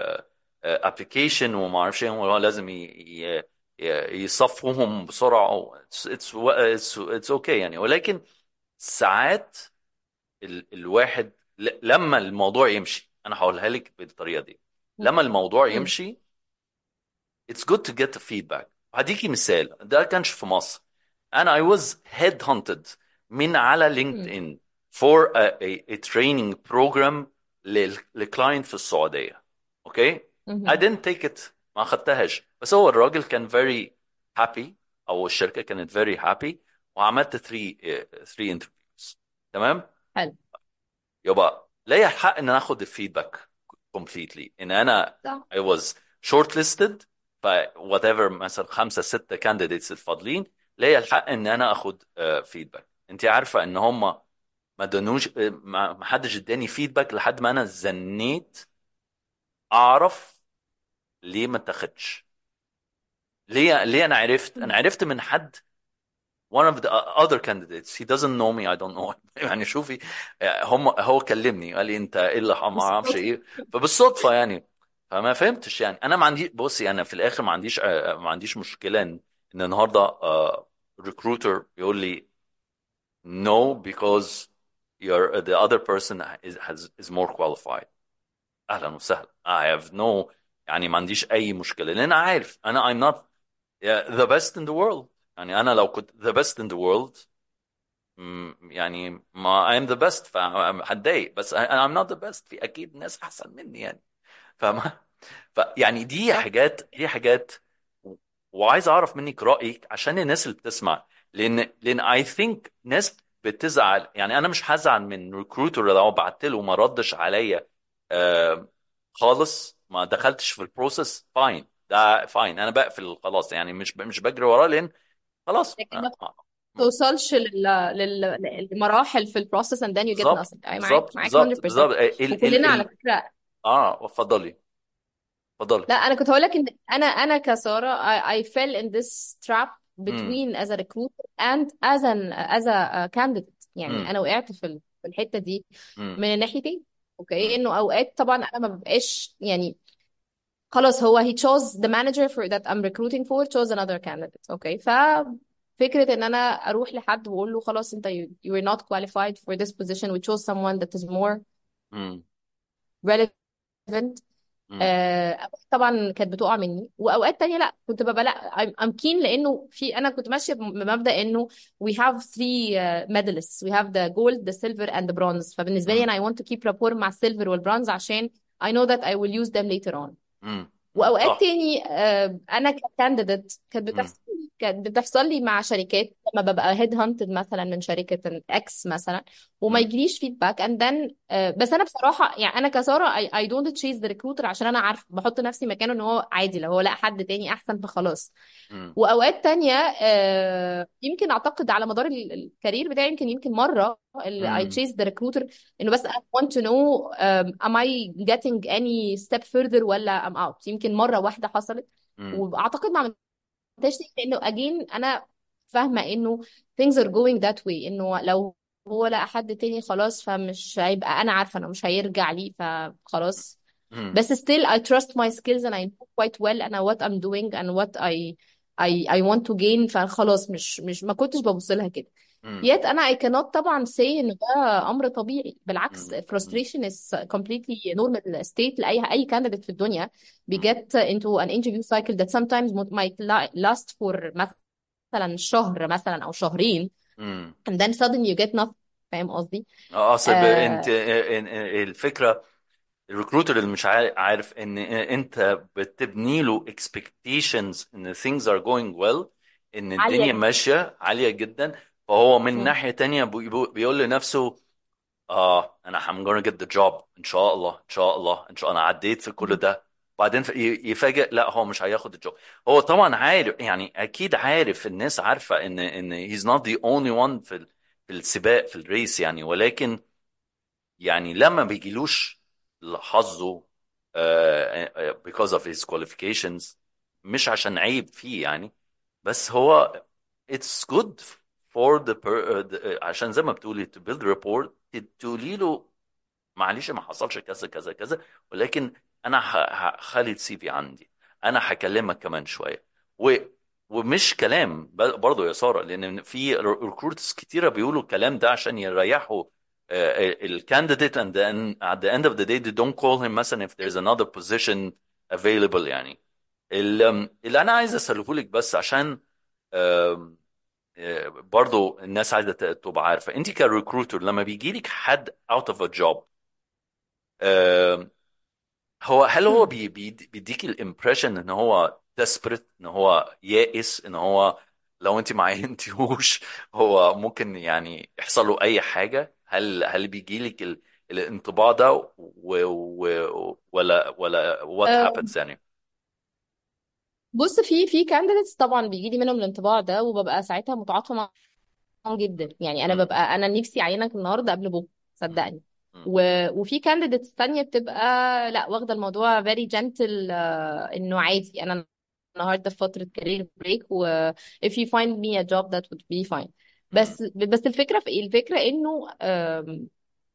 Speaker 1: ابلكيشن وما اعرفش ايه وهو لازم ي- ي- ي- يصفوهم بسرعه اتس اتس اتس اوكي يعني ولكن ساعات ال الواحد ل- لما الموضوع يمشي انا هقولها لك بالطريقه دي لما الموضوع
Speaker 2: مم.
Speaker 1: يمشي it's good to get feedback هديكي مثال ده كانش في مصر انا I was headhunted من على لينكد
Speaker 2: مم.
Speaker 1: ان for a, a, a training program لل- لكلاينت في السعودية اوكي I
Speaker 2: مهم.
Speaker 1: didn't take it ما اخدتهاش بس هو الراجل كان very happy او الشركة كانت very happy وعملت 3 3 interviews تمام
Speaker 2: حلو
Speaker 1: يبقى ليا الحق ان انا اخد الفيدباك completely ان انا
Speaker 2: صح
Speaker 1: I was shortlisted ف whatever مثلا خمسة ستة candidates الفاضلين ليا الحق ان انا اخد فيدباك انت عارفة ان هم ما دنوش آه، ما ما حدش اداني فيدباك لحد ما انا زنيت اعرف ليه ما اتاخدش ليه ليه انا عرفت انا عرفت من حد one of the other candidates he doesn't know me I don't know him يعني شوفي آه، هم هو كلمني قال لي انت ايه اللي ما اعرفش
Speaker 2: بالصدفة
Speaker 1: ايه فبالصدفه يعني فما فهمتش يعني انا ما عندي بصي انا في الاخر ما عنديش آه، ما عنديش مشكله ان ان النهارده ريكروتر يقول لي no because you're the other person is has is more qualified اهلا وسهلا I have no يعني ما عنديش اي مشكله لان انا عارف انا I'm not yeah, the best in the world يعني انا لو كنت the best in the world مم، يعني ما I'm the best فهتضايق بس I- I'm not the best في اكيد ناس احسن مني يعني فاهمة فيعني دي
Speaker 2: صح
Speaker 1: حاجات دي حاجات و- وعايز اعرف منك رايك عشان الناس اللي بتسمع لان لان I think ناس بتزعل يعني انا مش هزعل من ريكروتر لو بعت له وما ردش عليا آه خالص ما دخلتش في البروسيس فاين ده فاين انا بقفل خلاص يعني مش مش بجري وراه لان خلاص
Speaker 2: لكن ما
Speaker 1: آه،
Speaker 2: توصلش لل... لل... للمراحل في البروسيس and then you get
Speaker 1: بالظبط
Speaker 2: nothing أي معاك
Speaker 1: بالظبط
Speaker 2: معاك
Speaker 1: بالظبط
Speaker 2: 100%
Speaker 1: بالظبط ال ال
Speaker 2: وكلنا على
Speaker 1: ال
Speaker 2: فكرة
Speaker 1: اه اتفضلي اتفضلي
Speaker 2: لا انا كنت هقول لك ان انا انا كساره I, I fell in this trap
Speaker 1: امم
Speaker 2: between as a recruiter and as an as a candidate يعني
Speaker 1: امم
Speaker 2: انا وقعت في ال- في الحته دي
Speaker 1: امم
Speaker 2: من الناحيتين اوكي
Speaker 1: امم
Speaker 2: انه اوقات طبعا انا ما ببقاش يعني خلاص هو he chose the manager for that I'm recruiting for chose another candidate اوكي ففكره ان انا اروح لحد واقول له خلاص انت you, you were not qualified for this position we chose someone that is more
Speaker 1: امم
Speaker 2: relevant
Speaker 1: امم
Speaker 2: آه، أوقات طبعا كانت بتقع مني واوقات تانية لا كنت ببقى لا I'm, I'm keen لانه في انا كنت ماشيه بمبدا انه we have three uh, medalists we have the gold the silver and the bronze فبالنسبه لي
Speaker 1: امم
Speaker 2: انا I want to keep rapport مع السيلفر والبرونز عشان I know that I will use them later on
Speaker 1: امم
Speaker 2: واوقات
Speaker 1: صح
Speaker 2: تاني آه، انا ككانديديت كانت
Speaker 1: امم
Speaker 2: بتحصل لي كانت بتحصل لي مع شركات لما ببقى هيد هانتد مثلا من شركه اكس مثلا وما
Speaker 1: مم.
Speaker 2: يجيليش فيدباك اند ذن بس انا بصراحه يعني انا كساره اي دونت تشيز ذا ريكروتر عشان انا عارفه بحط نفسي مكانه ان هو عادي لو هو لقى حد تاني احسن فخلاص
Speaker 1: مم.
Speaker 2: واوقات تانية آه، يمكن اعتقد على مدار ال- الكارير بتاعي يمكن يمكن مره اللي I
Speaker 1: مم.
Speaker 2: chased the recruiter انه بس I want to know um, am I getting any step further ولا I'm out يمكن مره واحده حصلت
Speaker 1: مم.
Speaker 2: واعتقد ما عملتهاش تاني لانه again انا فاهمه انه things are going that way انه لو هو لقى حد تاني خلاص فمش هيبقى انا عارفه انه مش هيرجع لي فخلاص
Speaker 1: مم.
Speaker 2: بس still I trust my skills and I know quite well أنا what I'm doing and what I I I want to gain فخلاص مش مش ما كنتش ببص لها كده
Speaker 1: مم.
Speaker 2: yet أنا I cannot طبعا say إن ده أمر طبيعي بالعكس
Speaker 1: مم.
Speaker 2: frustration is completely normal state لأي أي candidate في الدنيا we get into an interview cycle that sometimes might last for مثلا شهر مثلا أو شهرين
Speaker 1: مم.
Speaker 2: and then suddenly you get nothing فاهم قصدي؟
Speaker 1: اه اصل ب- انت
Speaker 2: آه
Speaker 1: إن- إن- الفكره الريكروتر اللي مش عارف عارف ان انت بتبني له expectations ان things are going well ان
Speaker 2: عالية
Speaker 1: الدنيا
Speaker 2: جدا
Speaker 1: ماشيه عاليه جدا فهو من
Speaker 2: مم.
Speaker 1: ناحيه تانية بي- بي- بيقول لنفسه اه انا I'm gonna get the job ان شاء الله ان شاء الله ان شاء الله انا عديت في كل
Speaker 2: مم.
Speaker 1: ده بعدين ف- ي- يفاجئ لا هو مش هياخد الجوب هو طبعا عارف يعني اكيد عارف الناس عارفه ان ان he's not the only one في ال- في السباق في الريس يعني ولكن يعني لما بيجيلوش حظه آه، آه، because of his qualifications مش عشان عيب فيه يعني بس هو it's good for the, per, uh, the عشان زي ما بتقولي to build rapport تقولي له معلش ما حصلش كذا كذا كذا ولكن انا ه- هخلي السي في عندي انا هكلمك كمان شويه و ومش كلام ب- برضه يا ساره لان في ريكروتس كتيره بيقولوا الكلام ده عشان يريحوا الكانديديت and then at the end of the day they don't call him مثلا if there's another position available يعني ال- اللي انا عايز اساله لك بس عشان آم، آه، برضه الناس عايزه ت- تبقى عارفه انت كريكروتر لما بيجي لك حد out of a job آم، هو هل هو
Speaker 2: مم.
Speaker 1: بي بي بيديك الامبريشن ان هو desperate ان هو يائس ان هو لو انت ما عينتيهوش هو ممكن يعني يحصل له اي حاجه هل هل بيجي لك ال- الانطباع ده و و ولا ولا what
Speaker 2: آه،
Speaker 1: happens يعني
Speaker 2: بص في في كانديديتس طبعا بيجي لي منهم الانطباع ده وببقى ساعتها متعاطفه معاهم جدا يعني انا
Speaker 1: مم.
Speaker 2: ببقى انا نفسي اعينك النهارده قبل بكره
Speaker 1: مم.
Speaker 2: صدقني
Speaker 1: مم.
Speaker 2: و... وفي كانديديتس تانية بتبقى لا واخده الموضوع very gentle آه، انه عادي انا النهارده في فتره كارير بريك و if you find me a job that would be fine
Speaker 1: مم.
Speaker 2: بس بس الفكره في ايه الفكره انه آم،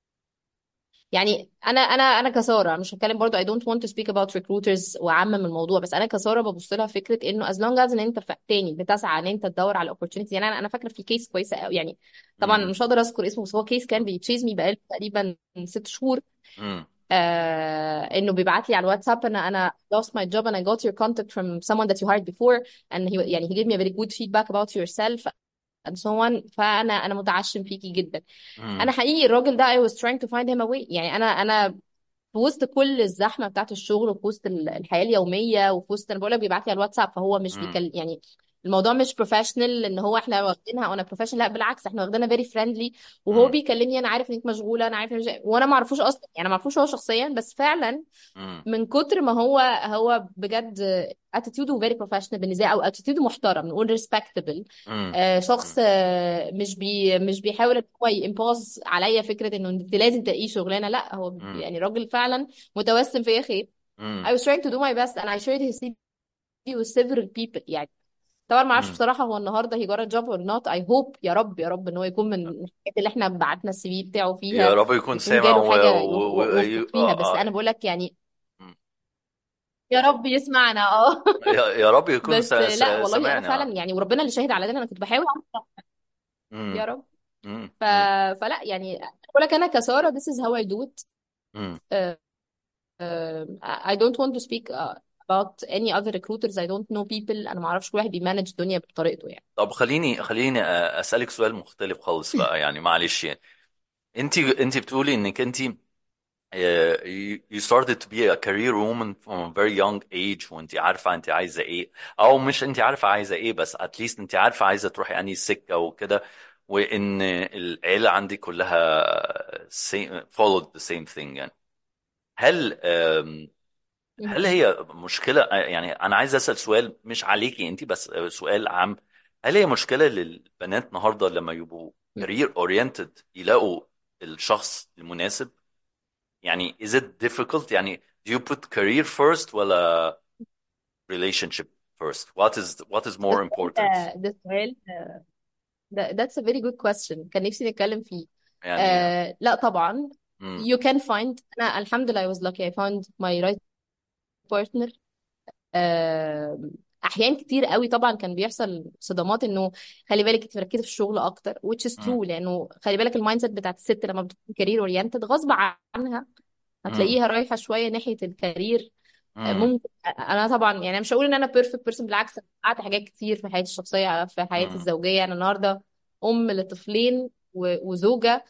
Speaker 2: يعني انا انا انا كساره مش هتكلم برضو I don't want to speak about recruiters واعمم الموضوع بس انا كساره ببص لها فكره انه as long as ان انت ف- تاني بتسعى ان انت تدور على opportunity يعني انا انا فاكره في كيس كويسه قوي يعني طبعا
Speaker 1: مم.
Speaker 2: مش هقدر اذكر اسمه بس هو كيس كان بيتشيز مي بقاله تقريبا ست شهور
Speaker 1: مم.
Speaker 2: آه انه بيبعت لي على الواتساب انا انا lost my job and I got your contact from someone that you hired before and he يعني he gave me a very good feedback about yourself and so on فانا انا متعشم فيكي جدا انا
Speaker 1: مم.
Speaker 2: حقيقي الراجل ده I was trying to find him a way يعني انا انا في وسط كل الزحمه بتاعت الشغل وفي وسط ال- الحياه اليوميه وفي وسط انا بقول لك بيبعت لي على الواتساب فهو مش
Speaker 1: مم.
Speaker 2: بيكلم يعني الموضوع مش بروفيشنال ان هو احنا واخدينها انا بروفيشنال لا بالعكس احنا واخدينها فيري فريندلي وهو
Speaker 1: مم.
Speaker 2: بيكلمني انا عارف انك مشغوله انا عارف إنك مش... وانا ما اعرفوش اصلا يعني ما اعرفوش هو شخصيا بس فعلا
Speaker 1: مم.
Speaker 2: من كتر ما هو هو بجد اتيتيوده فيري بروفيشنال بالنسبه لي او اتيتيوده محترم نقول ريسبكتبل
Speaker 1: مم.
Speaker 2: شخص
Speaker 1: مم.
Speaker 2: آه، مش بي مش بيحاول ان هو يمبوز عليا فكره انه انت لازم تلاقيه شغلانه لا هو
Speaker 1: مم.
Speaker 2: يعني راجل فعلا متوسم فيا خير
Speaker 1: مم.
Speaker 2: I was trying to do my best and I shared his CV with several people يعني طبعا ما اعرفش
Speaker 1: مم.
Speaker 2: بصراحه هو النهارده he got a job or not I hope يا رب يا رب ان هو يكون من الحاجات اللي احنا بعتنا السي في بتاعه
Speaker 1: يا
Speaker 2: فيها
Speaker 1: رب يكون
Speaker 2: يكون
Speaker 1: سامع
Speaker 2: جاله
Speaker 1: و...
Speaker 2: حاجه
Speaker 1: و...
Speaker 2: يروح
Speaker 1: و...
Speaker 2: واثق
Speaker 1: ي-
Speaker 2: فيها
Speaker 1: آه
Speaker 2: بس
Speaker 1: آه.
Speaker 2: انا بقول لك يعني
Speaker 1: مم.
Speaker 2: يا رب يسمعنا اه
Speaker 1: يا يا رب يكون س...
Speaker 2: بس
Speaker 1: س...
Speaker 2: لا والله انا
Speaker 1: سامعني
Speaker 2: فعلا
Speaker 1: اه
Speaker 2: يعني وربنا اللي شاهد على ده انا كنت بحاول أعمل يا
Speaker 1: مم.
Speaker 2: رب
Speaker 1: مم.
Speaker 2: ف...
Speaker 1: مم.
Speaker 2: فلا يعني بقول لك انا كساره this is how I do it
Speaker 1: مم.
Speaker 2: uh, uh, I don't want to speak uh, about any other recruiters I don't know people انا ما اعرفش كل واحد بيمانج الدنيا بطريقته يعني
Speaker 1: طب خليني خليني اسالك سؤال مختلف خالص بقى يعني معلش يعني انت انت بتقولي انك انت uh, you, you started to be a career woman from a very young age وانت عارفة انت عايزة ايه او مش انت عارفة عايزة ايه بس at least انت عارفة عايزة تروحي انهي سكة وكده وان العيلة عندي كلها same, followed the same thing يعني هل um, هل هي مشكلة يعني أنا عايز أسأل سؤال مش عليكي أنت بس سؤال عام هل هي مشكلة للبنات النهاردة لما يبقوا career oriented يلاقوا الشخص المناسب يعني is it difficult يعني do you put career first ولا relationship first what is what is more important
Speaker 2: ده ده سؤال ده that's a very good question كان نفسي نتكلم فيه
Speaker 1: يعني
Speaker 2: آه لا طبعا
Speaker 1: مم.
Speaker 2: you can find أنا الحمد لله I was lucky I found my right partner آه أحيان كتير قوي طبعا كان بيحصل صدمات إنه خلي بالك انت مركزة في الشغل أكتر which is
Speaker 1: مم.
Speaker 2: true لأنه خلي بالك المايند سيت بتاعت الست لما بتكون كارير اورينتد غصب عنها
Speaker 1: مم.
Speaker 2: هتلاقيها رايحة شوية ناحية الكارير آه،
Speaker 1: مم.
Speaker 2: ممكن انا طبعا يعني أنا مش هقول ان انا بيرفكت بيرسون بالعكس انا حققت حاجات كتير في حياتي الشخصيه في حياتي
Speaker 1: مم.
Speaker 2: الزوجيه انا النهارده ام لطفلين و- وزوجه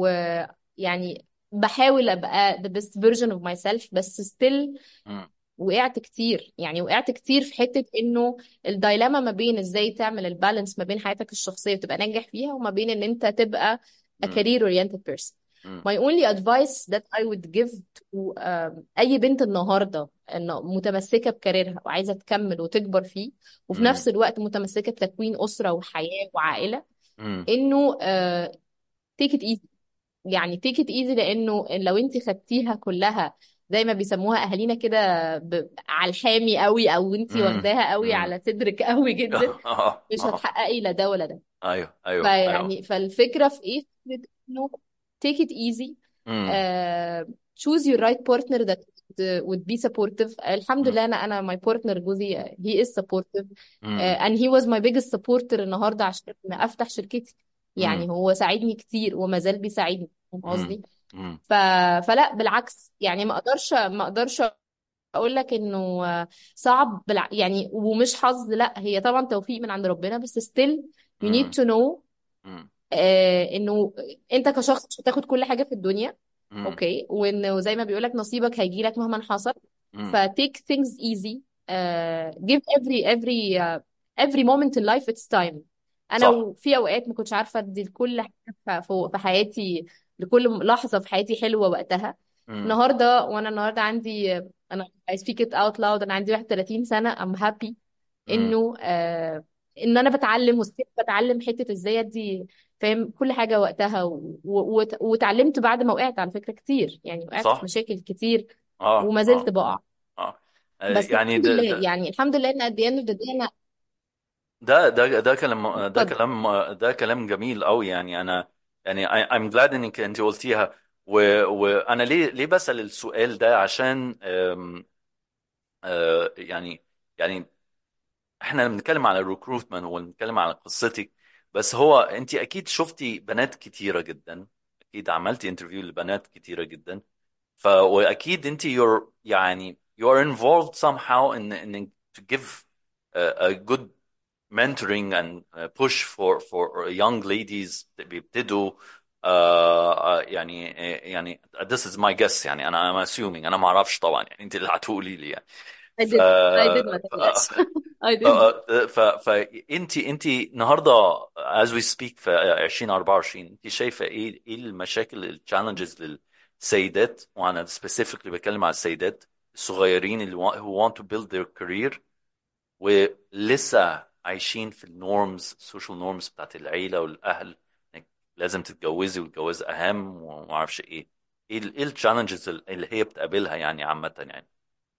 Speaker 2: ويعني بحاول ابقى the best version of myself بس still
Speaker 1: مم.
Speaker 2: وقعت كتير يعني وقعت كتير في حته انه الدايلاما ما بين ازاي تعمل البالانس ما بين حياتك الشخصيه وتبقى ناجح فيها وما بين ان انت تبقى a
Speaker 1: مم.
Speaker 2: career oriented person
Speaker 1: مم.
Speaker 2: My only advice that I would give to um, أي بنت النهاردة إنه متمسكة بكاريرها وعايزة تكمل وتكبر فيه وفي
Speaker 1: مم.
Speaker 2: نفس الوقت متمسكة بتكوين أسرة وحياة وعائلة
Speaker 1: مم.
Speaker 2: إنه uh, take it easy يعني take it easy لأنه لو أنت خدتيها كلها زي ما بيسموها أهالينا كده ب... على الحامي قوي أو أنت
Speaker 1: مم.
Speaker 2: واخداها قوي
Speaker 1: مم.
Speaker 2: على صدرك قوي جدا
Speaker 1: اه
Speaker 2: مش
Speaker 1: اه
Speaker 2: هتحققي لا ده ولا ده
Speaker 1: ايوه ايوه ايوه
Speaker 2: فيعني فالفكرة في إيه؟ فكرة إنه take it easy
Speaker 1: مم.
Speaker 2: uh, choose your right partner that would be supportive الحمد
Speaker 1: مم.
Speaker 2: لله انا انا my partner جوزي uh, he is supportive uh,
Speaker 1: مم.
Speaker 2: and he was my biggest supporter النهارده عشان افتح شركتي يعني
Speaker 1: مم.
Speaker 2: هو ساعدني كتير وما زال بيساعدني فاهم
Speaker 1: مم.
Speaker 2: قصدي
Speaker 1: مم.
Speaker 2: ف... فلا بالعكس يعني ما اقدرش ما اقدرش اقول لك انه uh, صعب بالع... يعني ومش حظ لا هي طبعا توفيق من عند ربنا بس still you need
Speaker 1: مم.
Speaker 2: to know
Speaker 1: مم.
Speaker 2: آه انه انت كشخص مش هتاخد كل حاجه في الدنيا
Speaker 1: مم.
Speaker 2: اوكي وانه زي ما بيقولك نصيبك هيجيلك مهما حصل
Speaker 1: مم.
Speaker 2: ف take things easy uh, give every every uh, every moment in life its time انا
Speaker 1: صح
Speaker 2: في اوقات ما كنتش عارفه ادي لكل حاجه في في حياتي لكل لحظه في حياتي حلوه وقتها
Speaker 1: مم.
Speaker 2: النهارده وانا النهارده عندي انا I speak it out loud انا عندي 31 سنه I'm happy
Speaker 1: مم.
Speaker 2: انه آه ان انا بتعلم وستيل بتعلم حته ازاي ادي فاهم كل حاجه وقتها و- و- وت- واتعلمت بعد ما وقعت على فكره كتير يعني وقعت في
Speaker 1: صح
Speaker 2: مشاكل كتير
Speaker 1: اه
Speaker 2: وما زلت
Speaker 1: اه
Speaker 2: بقع
Speaker 1: اه آه،
Speaker 2: بس
Speaker 1: يعني
Speaker 2: الحمد
Speaker 1: ده
Speaker 2: لله
Speaker 1: ده
Speaker 2: يعني الحمد لله ان at the end of the day انا
Speaker 1: ده ده ده كلام ده
Speaker 2: اتفضل
Speaker 1: كلام ده كلام جميل قوي يعني انا يعني I- I'm glad انك انت قلتيها و- وانا ليه ليه بسأل السؤال ده عشان أم، آه، يعني يعني احنا لما بنتكلم على الريكروتمنت وبنتكلم على قصتك بس هو انت اكيد شفتي بنات كتيرة جدا اكيد عملتي انترفيو لبنات كتيرة جدا ف واكيد انت you're يعني you're involved somehow in in to give a, a good mentoring and uh, push for for young ladies بيبتدوا uh, uh, يعني يعني this is my guess يعني انا I'm assuming انا ما اعرفش طبعا يعني انت اللي هتقولي لي يعني
Speaker 2: I
Speaker 1: ف
Speaker 2: did I did ما
Speaker 1: ف
Speaker 2: تقلقش I
Speaker 1: ف
Speaker 2: did
Speaker 1: ف فانت انت النهارده as we speak في 2024 انت شايفه ايه ايه المشاكل التشالنجز للسيدات وانا specifically بتكلم على السيدات الصغيرين اللي wa- who want to build their career ولسه عايشين في النورمز السوشيال نورمز بتاعت العيله والاهل انك لازم تتجوزي والجواز اهم وما اعرفش ايه ايه ال- ايه التشالنجز اللي هي بتقابلها يعني عامه يعني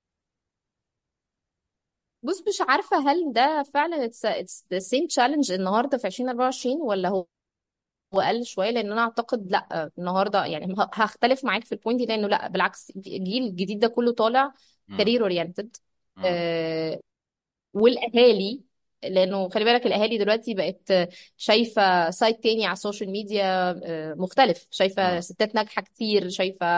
Speaker 2: بص مش عارفه هل ده فعلا it's, it's the same challenge النهارده في 2024 ولا هو هو قل شويه لان انا اعتقد لا النهارده يعني ه- هختلف معاك في البوينت دي لانه لا بالعكس الجيل الجديد ده كله طالع
Speaker 1: مم.
Speaker 2: كارير اورينتد
Speaker 1: مم.
Speaker 2: والاهالي لانه خلي بالك الاهالي دلوقتي بقت شايفه سايد تاني على السوشيال ميديا آه، مختلف شايفه
Speaker 1: مم.
Speaker 2: ستات ناجحه كتير شايفه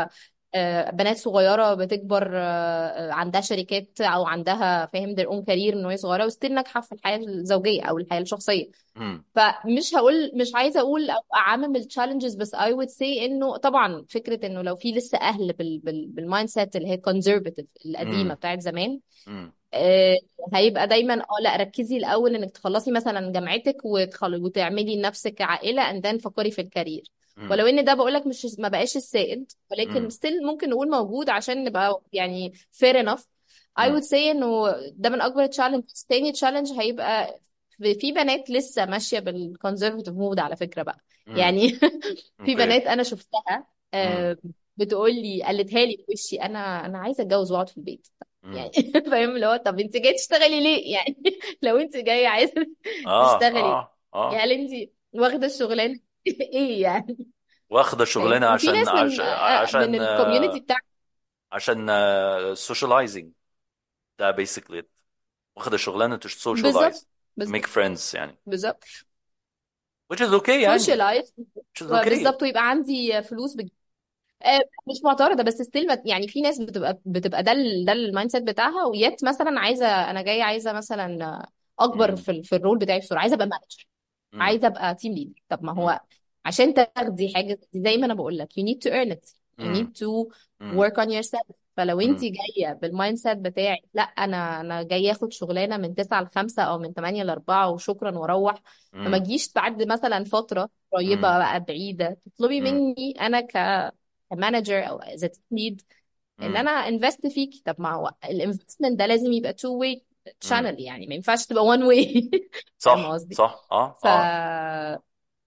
Speaker 2: آه، بنات صغيره بتكبر آه، عندها شركات او عندها فاهم their own career من وهي صغيره وستيل ناجحه في الحياه الزوجيه او الحياه الشخصيه
Speaker 1: مم.
Speaker 2: فمش هقول مش عايزه اقول او اعمم التشالنجز بس I would say انه طبعا فكره انه لو في لسه اهل بال بال بالمايند سيت اللي هي conservative القديمه
Speaker 1: مم.
Speaker 2: بتاعت زمان
Speaker 1: مم.
Speaker 2: آه، هيبقى دايما اه لا ركزي الاول انك تخلصي مثلا جامعتك وتخل... وتعملي لنفسك عائله and then فكري في الكارير
Speaker 1: مم.
Speaker 2: ولو ان ده بقول لك مش ما بقاش السائد ولكن
Speaker 1: مم.
Speaker 2: ستيل ممكن نقول موجود عشان نبقى يعني fair enough I
Speaker 1: مم.
Speaker 2: would say انه ده من اكبر التشالنجز تاني تشالنج هيبقى في في بنات لسه ماشيه بالكونزرفتيف مود على فكره بقى
Speaker 1: مم.
Speaker 2: يعني في
Speaker 1: اوكي
Speaker 2: بنات انا شفتها
Speaker 1: مم.
Speaker 2: آه، بتقول لي قالتها لي في وشي انا انا عايزه اتجوز واقعد في البيت
Speaker 1: مم.
Speaker 2: يعني فاهم اللي هو طب انت جايه تشتغلي ليه يعني لو انت جايه عايزه
Speaker 1: اه
Speaker 2: تشتغلي
Speaker 1: اه اه
Speaker 2: يعني انت واخده الشغلانه ايه يعني
Speaker 1: واخده
Speaker 2: فاهم
Speaker 1: شغلانه
Speaker 2: وفي
Speaker 1: عشان
Speaker 2: ناس من
Speaker 1: عش...
Speaker 2: آه، من
Speaker 1: عشان
Speaker 2: الكوميونتي
Speaker 1: آه،
Speaker 2: بتاع
Speaker 1: عشان سوشياليزنج ده basically it. واخده شغلانه to socialize
Speaker 2: بالظبط
Speaker 1: to make
Speaker 2: بالظبط
Speaker 1: friends يعني
Speaker 2: بالظبط
Speaker 1: which is okay يعني
Speaker 2: سوشيالايز
Speaker 1: which is okay
Speaker 2: بالظبط ويبقى عندي فلوس بج... آه، مش معترضه بس ستيل يعني في ناس بتبقى بتبقى ده ال- ده المايند سيت بتاعها ويت مثلا عايزه انا جايه عايزه مثلا آه، اكبر
Speaker 1: مم.
Speaker 2: في ال- في الرول بتاعي بسرعه عايزه ابقى مانجر
Speaker 1: مم.
Speaker 2: عايزه ابقى تيم ليدر طب ما
Speaker 1: مم.
Speaker 2: هو عشان تاخدي حاجه زي ما انا بقول لك you need to earn it you
Speaker 1: مم.
Speaker 2: need to
Speaker 1: مم.
Speaker 2: work on yourself فلو انت
Speaker 1: مم.
Speaker 2: جايه بالمايند سيت بتاعي لا انا انا جايه اخد شغلانه من 9 ل 5 او من 8 ل 4 وشكرا واروح فما
Speaker 1: مم.
Speaker 2: تجيش بعد مثلا فتره قريبه
Speaker 1: مم.
Speaker 2: بقى بعيده تطلبي
Speaker 1: مم.
Speaker 2: مني انا ك كمانجر او از تيم ليد ان
Speaker 1: مم.
Speaker 2: انا انفست فيكي طب ما هو الانفستمنت ده لازم يبقى تو واي
Speaker 1: مم.
Speaker 2: شانل يعني ما ينفعش تبقى وان واي فاهم
Speaker 1: صح
Speaker 2: قصدي
Speaker 1: صح اه
Speaker 2: ف
Speaker 1: اه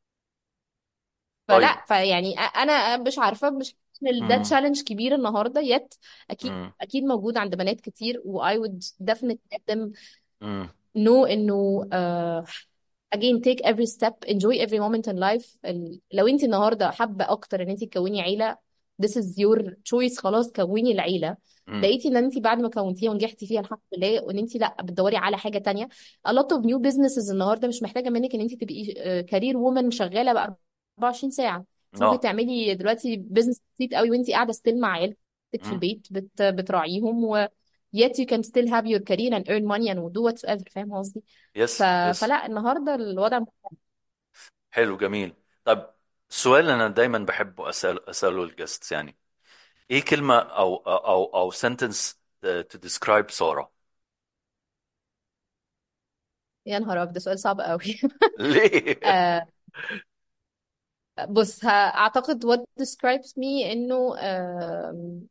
Speaker 1: طيب
Speaker 2: فلا فيعني أ- انا مش عارفه مش إن ده
Speaker 1: مم.
Speaker 2: تشالنج كبير النهارده يت اكيد
Speaker 1: مم.
Speaker 2: اكيد موجود عند بنات كتير و I would definitely let them
Speaker 1: مم.
Speaker 2: know انه uh, again take every step enjoy every moment in life ال- لو انت النهارده حابه اكتر ان انت تكوني عيله this is your choice خلاص كوني العيله
Speaker 1: مم.
Speaker 2: لقيتي ان انت بعد ما كونتيها ونجحتي فيها الحمد لله وان انت لا بتدوري على حاجه تانية a lot of new businesses النهارده مش محتاجه منك ان انت تبقي كارير وومن شغاله بقى 24 ساعه انت ممكن
Speaker 1: اه
Speaker 2: تعملي دلوقتي بيزنس بسيط قوي وانت قاعده ستيل مع عيلتك في
Speaker 1: مم.
Speaker 2: البيت بت بتراعيهم و yet you can still have your career and earn money and do whatever فاهم قصدي ف...
Speaker 1: يس يس
Speaker 2: فلا النهارده الوضع
Speaker 1: حلو جميل طب السؤال اللي انا دايما بحب اسال اساله الجست يعني ايه كلمه او او او sentence to describe ساره
Speaker 2: يا نهار ابيض ده سؤال صعب قوي
Speaker 1: ليه
Speaker 2: آه بص ه- اعتقد what describes me انه آم،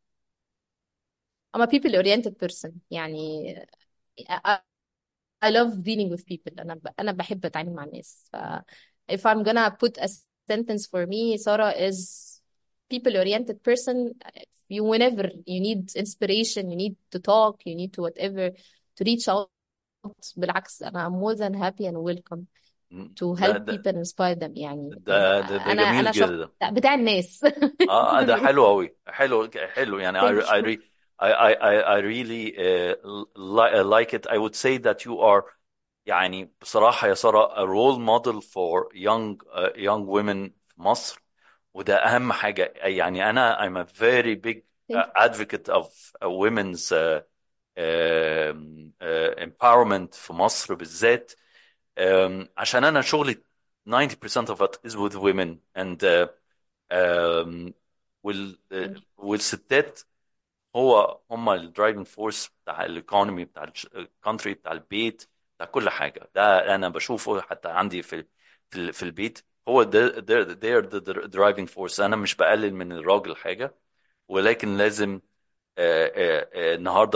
Speaker 2: I'm a people oriented person يعني I, I love dealing with people انا ب... انا بحب اتعامل مع الناس ف if I'm gonna put a sentence for me Sarah is people oriented person you whenever you need inspiration you need to talk you need to whatever to reach out بالعكس انا I'm more than happy and welcome to
Speaker 1: ده
Speaker 2: help
Speaker 1: ده
Speaker 2: people and inspire them يعني
Speaker 1: ده ده, ده
Speaker 2: انا
Speaker 1: جميل
Speaker 2: انا شخص
Speaker 1: جدا
Speaker 2: لا، بتاع الناس
Speaker 1: اه ده حلو قوي حلو حلو يعني I,
Speaker 2: thank
Speaker 1: I,
Speaker 2: you
Speaker 1: re, I, I, I I really uh, li- like it I would say that you are يعني بصراحة يا سارة a role model for young uh, young women في مصر وده أهم حاجة يعني أنا I'm a very big
Speaker 2: thank
Speaker 1: uh,
Speaker 2: you
Speaker 1: advocate of uh, women's uh, um, uh, empowerment في مصر بالذات um, عشان أنا شغلي 90% of it is with women and uh, um, وال,
Speaker 2: thank you
Speaker 1: والستات هو هم الدرايفنج فورس بتاع الايكونومي بتاع الكونتري بتاع البيت بتاع كل حاجه ده انا بشوفه حتى عندي في في, ال- في البيت هو ده ده they're the driving force انا مش بقلل من الراجل حاجه ولكن لازم آه، آه، آه، النهارده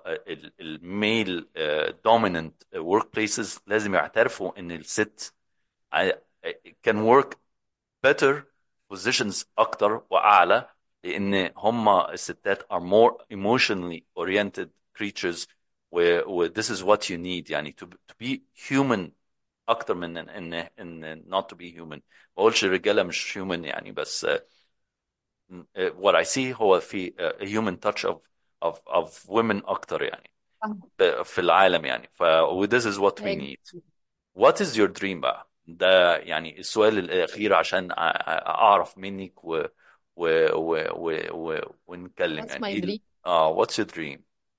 Speaker 1: الميل دوميننت ورك بليسز لازم يعترفوا ان الست ع- can work better positions اكتر واعلى لان هم الستات are more emotionally oriented creatures و, و this is what you need يعني to, to be human اكتر من ان ان ان not to be human ما بقولش الرجاله مش human يعني بس uh, what I see هو في uh, a human touch of of of women اكتر يعني
Speaker 2: فاهمة.
Speaker 1: ب- في العالم يعني ف و this is what we
Speaker 2: هيك.
Speaker 1: need What is your dream بقى؟ ده يعني السؤال الأخير عشان أ- أ- أعرف منك و... و... و... و... و... ونتكلم
Speaker 2: what's
Speaker 1: يعني
Speaker 2: my
Speaker 1: ايه ال-
Speaker 2: dream
Speaker 1: اه what's your dream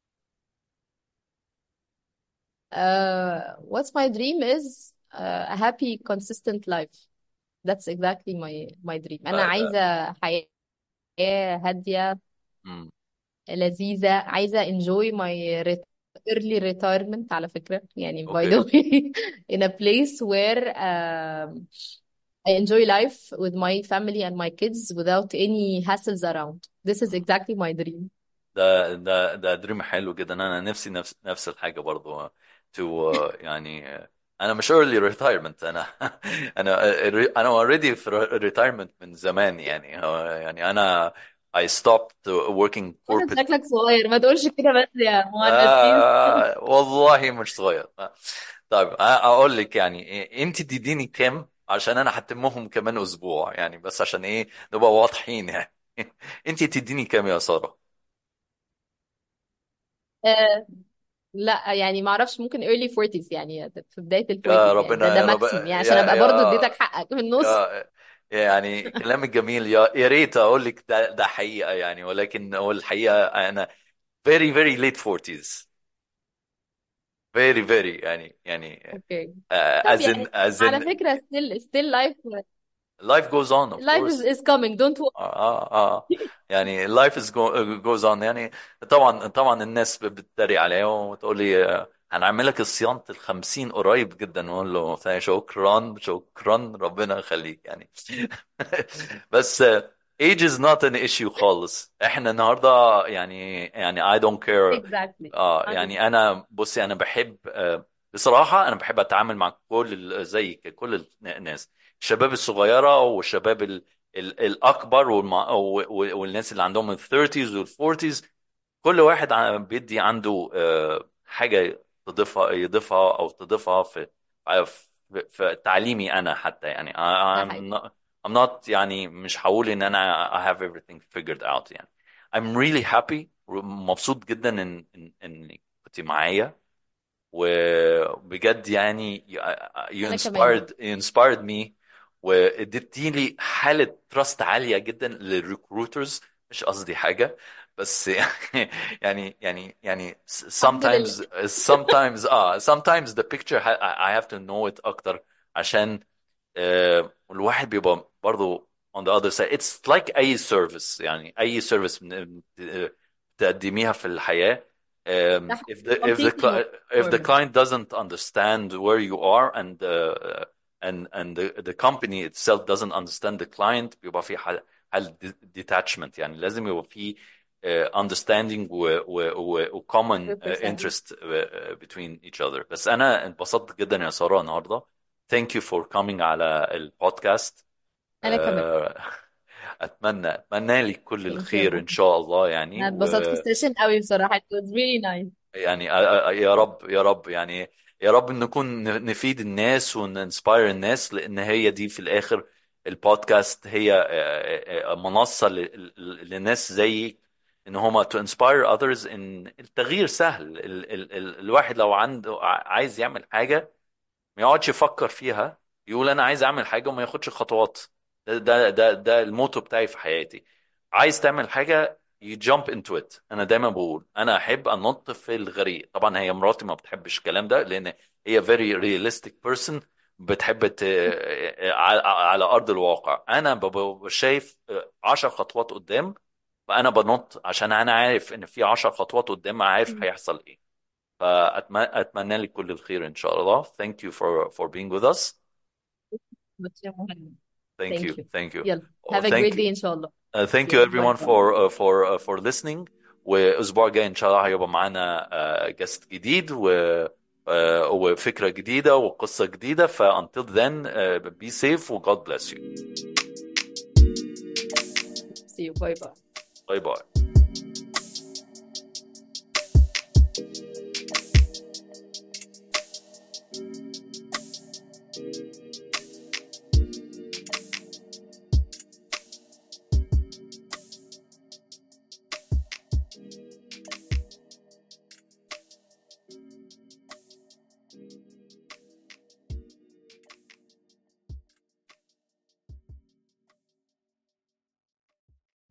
Speaker 2: uh, what's my dream is uh, a happy consistent life that's exactly my my dream انا
Speaker 1: آه،
Speaker 2: عايزة حياة هادية
Speaker 1: مم.
Speaker 2: لذيذة عايزة enjoy my ret- early retirement على فكرة يعني by
Speaker 1: اوكي
Speaker 2: the way in a place where um, I enjoy life with my family and my kids without any hassles around this is exactly my dream
Speaker 1: ده ده ده دريم حلو جدا انا نفسي نفس نفس الحاجه برضو to uh, يعني uh, انا مش early retirement انا انا انا already في retirement من زمان يعني هو- يعني انا I stopped working
Speaker 2: انت
Speaker 1: corporate
Speaker 2: شكلك صغير ما تقولش كده بس يا مهند بليز
Speaker 1: آه والله مش صغير طيب أ- اقول لك يعني إيه، انت تديني كام عشان انا هتمهم كمان اسبوع يعني بس عشان ايه نبقى واضحين يعني انت تديني كام يا ساره
Speaker 2: آه لا يعني ما اعرفش ممكن early 40s يعني في بداية ال
Speaker 1: يا
Speaker 2: 40s يعني ده
Speaker 1: ربنا
Speaker 2: ده
Speaker 1: يا رب
Speaker 2: ماكسيم يعني عشان
Speaker 1: يا
Speaker 2: ابقى برضو
Speaker 1: يا
Speaker 2: اديتك حقك في النص
Speaker 1: يا يعني كلامك جميل يا يا ريت اقول لك ده ده حقيقه يعني ولكن هو الحقيقه انا very very late 40s very very يعني يعني
Speaker 2: اوكي
Speaker 1: uh,
Speaker 2: طب
Speaker 1: as in
Speaker 2: يعني
Speaker 1: as
Speaker 2: على
Speaker 1: in
Speaker 2: فكرة still still life
Speaker 1: life goes on of
Speaker 2: life is
Speaker 1: course
Speaker 2: is coming don't worry
Speaker 1: اه اه اه يعني life is go, goes on يعني طبعا طبعا الناس بتتريق عليه وتقول لي آه، هنعملك الصيانة الخمسين قريب جدا واقول له شكرا شكرا ربنا يخليك يعني بس آه، age is not an issue خالص احنا النهارده يعني يعني I don't care
Speaker 2: exactly
Speaker 1: اه
Speaker 2: 100%
Speaker 1: يعني انا بصي انا بحب آه، بصراحة انا بحب اتعامل مع كل ال- زيك كل الناس الشباب الصغيرة والشباب ال ال الاكبر والمع... و- و- والناس اللي عندهم ال 30s وال 40s كل واحد ع- بيدي عنده آه، حاجة تضيفها يضيفها او تضيفها في في في تعليمي انا حتى يعني I-
Speaker 2: ده
Speaker 1: I'm
Speaker 2: حقيقي
Speaker 1: not, I'm not يعني مش هقول ان انا I have everything figured out يعني I'm really happy مبسوط جدا ان ان ان كنت معايا وبجد يعني you
Speaker 2: انا كمان
Speaker 1: inspired you inspired me واديتي لي حالة تراست عالية جدا للريكروترز مش قصدي حاجة بس يعني يعني يعني
Speaker 2: الحمد لله
Speaker 1: sometimes sometimes اه sometimes the picture I I have to know it أكتر عشان آه، الواحد بيبقى برضه on the other side it's like أي service يعني أي service بن- بتقدميها في الحياة um,
Speaker 2: ده
Speaker 1: if the if the
Speaker 2: completely
Speaker 1: cli- if the
Speaker 2: normal
Speaker 1: client doesn't understand where you are and uh, and and the the company itself doesn't understand the client بيبقى في حال حال detachment يعني لازم يبقى في uh, understanding و, و, و, و common uh,
Speaker 2: 100%
Speaker 1: interest uh, between each other بس أنا انبسطت جدا يا سارة النهاردة thank you for coming على البودكاست
Speaker 2: انا كمان
Speaker 1: uh, أتمنى أتمنى لك كل
Speaker 2: thank you يا
Speaker 1: الخير إن
Speaker 2: مهند
Speaker 1: شاء الله يعني
Speaker 2: انا اتبسطت في
Speaker 1: و
Speaker 2: السيشن قوي بصراحة it was really nice
Speaker 1: يعني آه، آه، يا رب يا رب يعني يا رب نكون نفيد الناس وننسباير الناس لان هي دي في الاخر البودكاست هي آه، آه، آه، منصة ل- ل- لناس زيك ان هما to inspire others ان التغيير سهل ال ال ال الواحد لو عنده ع- عايز يعمل حاجة ما يقعدش يفكر فيها يقول انا عايز اعمل حاجه وما ياخدش خطوات ده ده ده, ده الموتو بتاعي في حياتي عايز تعمل حاجه you jump into it انا دايما بقول انا احب انط في الغريق طبعا هي مراتي ما بتحبش الكلام ده لان هي very realistic person بتحب ت... على على ارض الواقع انا ببقى شايف عشر خطوات قدام فانا بنط عشان انا عارف ان في عشر خطوات قدام عارف هيحصل ايه فأتمنى لك كل الخير إن شاء الله thank you for for being with us
Speaker 2: بس يا مهند
Speaker 1: thank
Speaker 2: thank
Speaker 1: you
Speaker 2: you
Speaker 1: thank you
Speaker 2: يلا
Speaker 1: Oh,
Speaker 2: have a
Speaker 1: thank
Speaker 2: great
Speaker 1: you
Speaker 2: day ان شاء الله
Speaker 1: uh, thank you
Speaker 2: يلا باي
Speaker 1: everyone
Speaker 2: باي
Speaker 1: for uh, for uh, for listening وأسبوع جاي إن شاء الله هيبقى معانا uh, guest جديد و uh, وفكرة جديدة وقصة جديدة ف until then uh, be safe و God bless you
Speaker 2: see you باي باي
Speaker 1: باي باي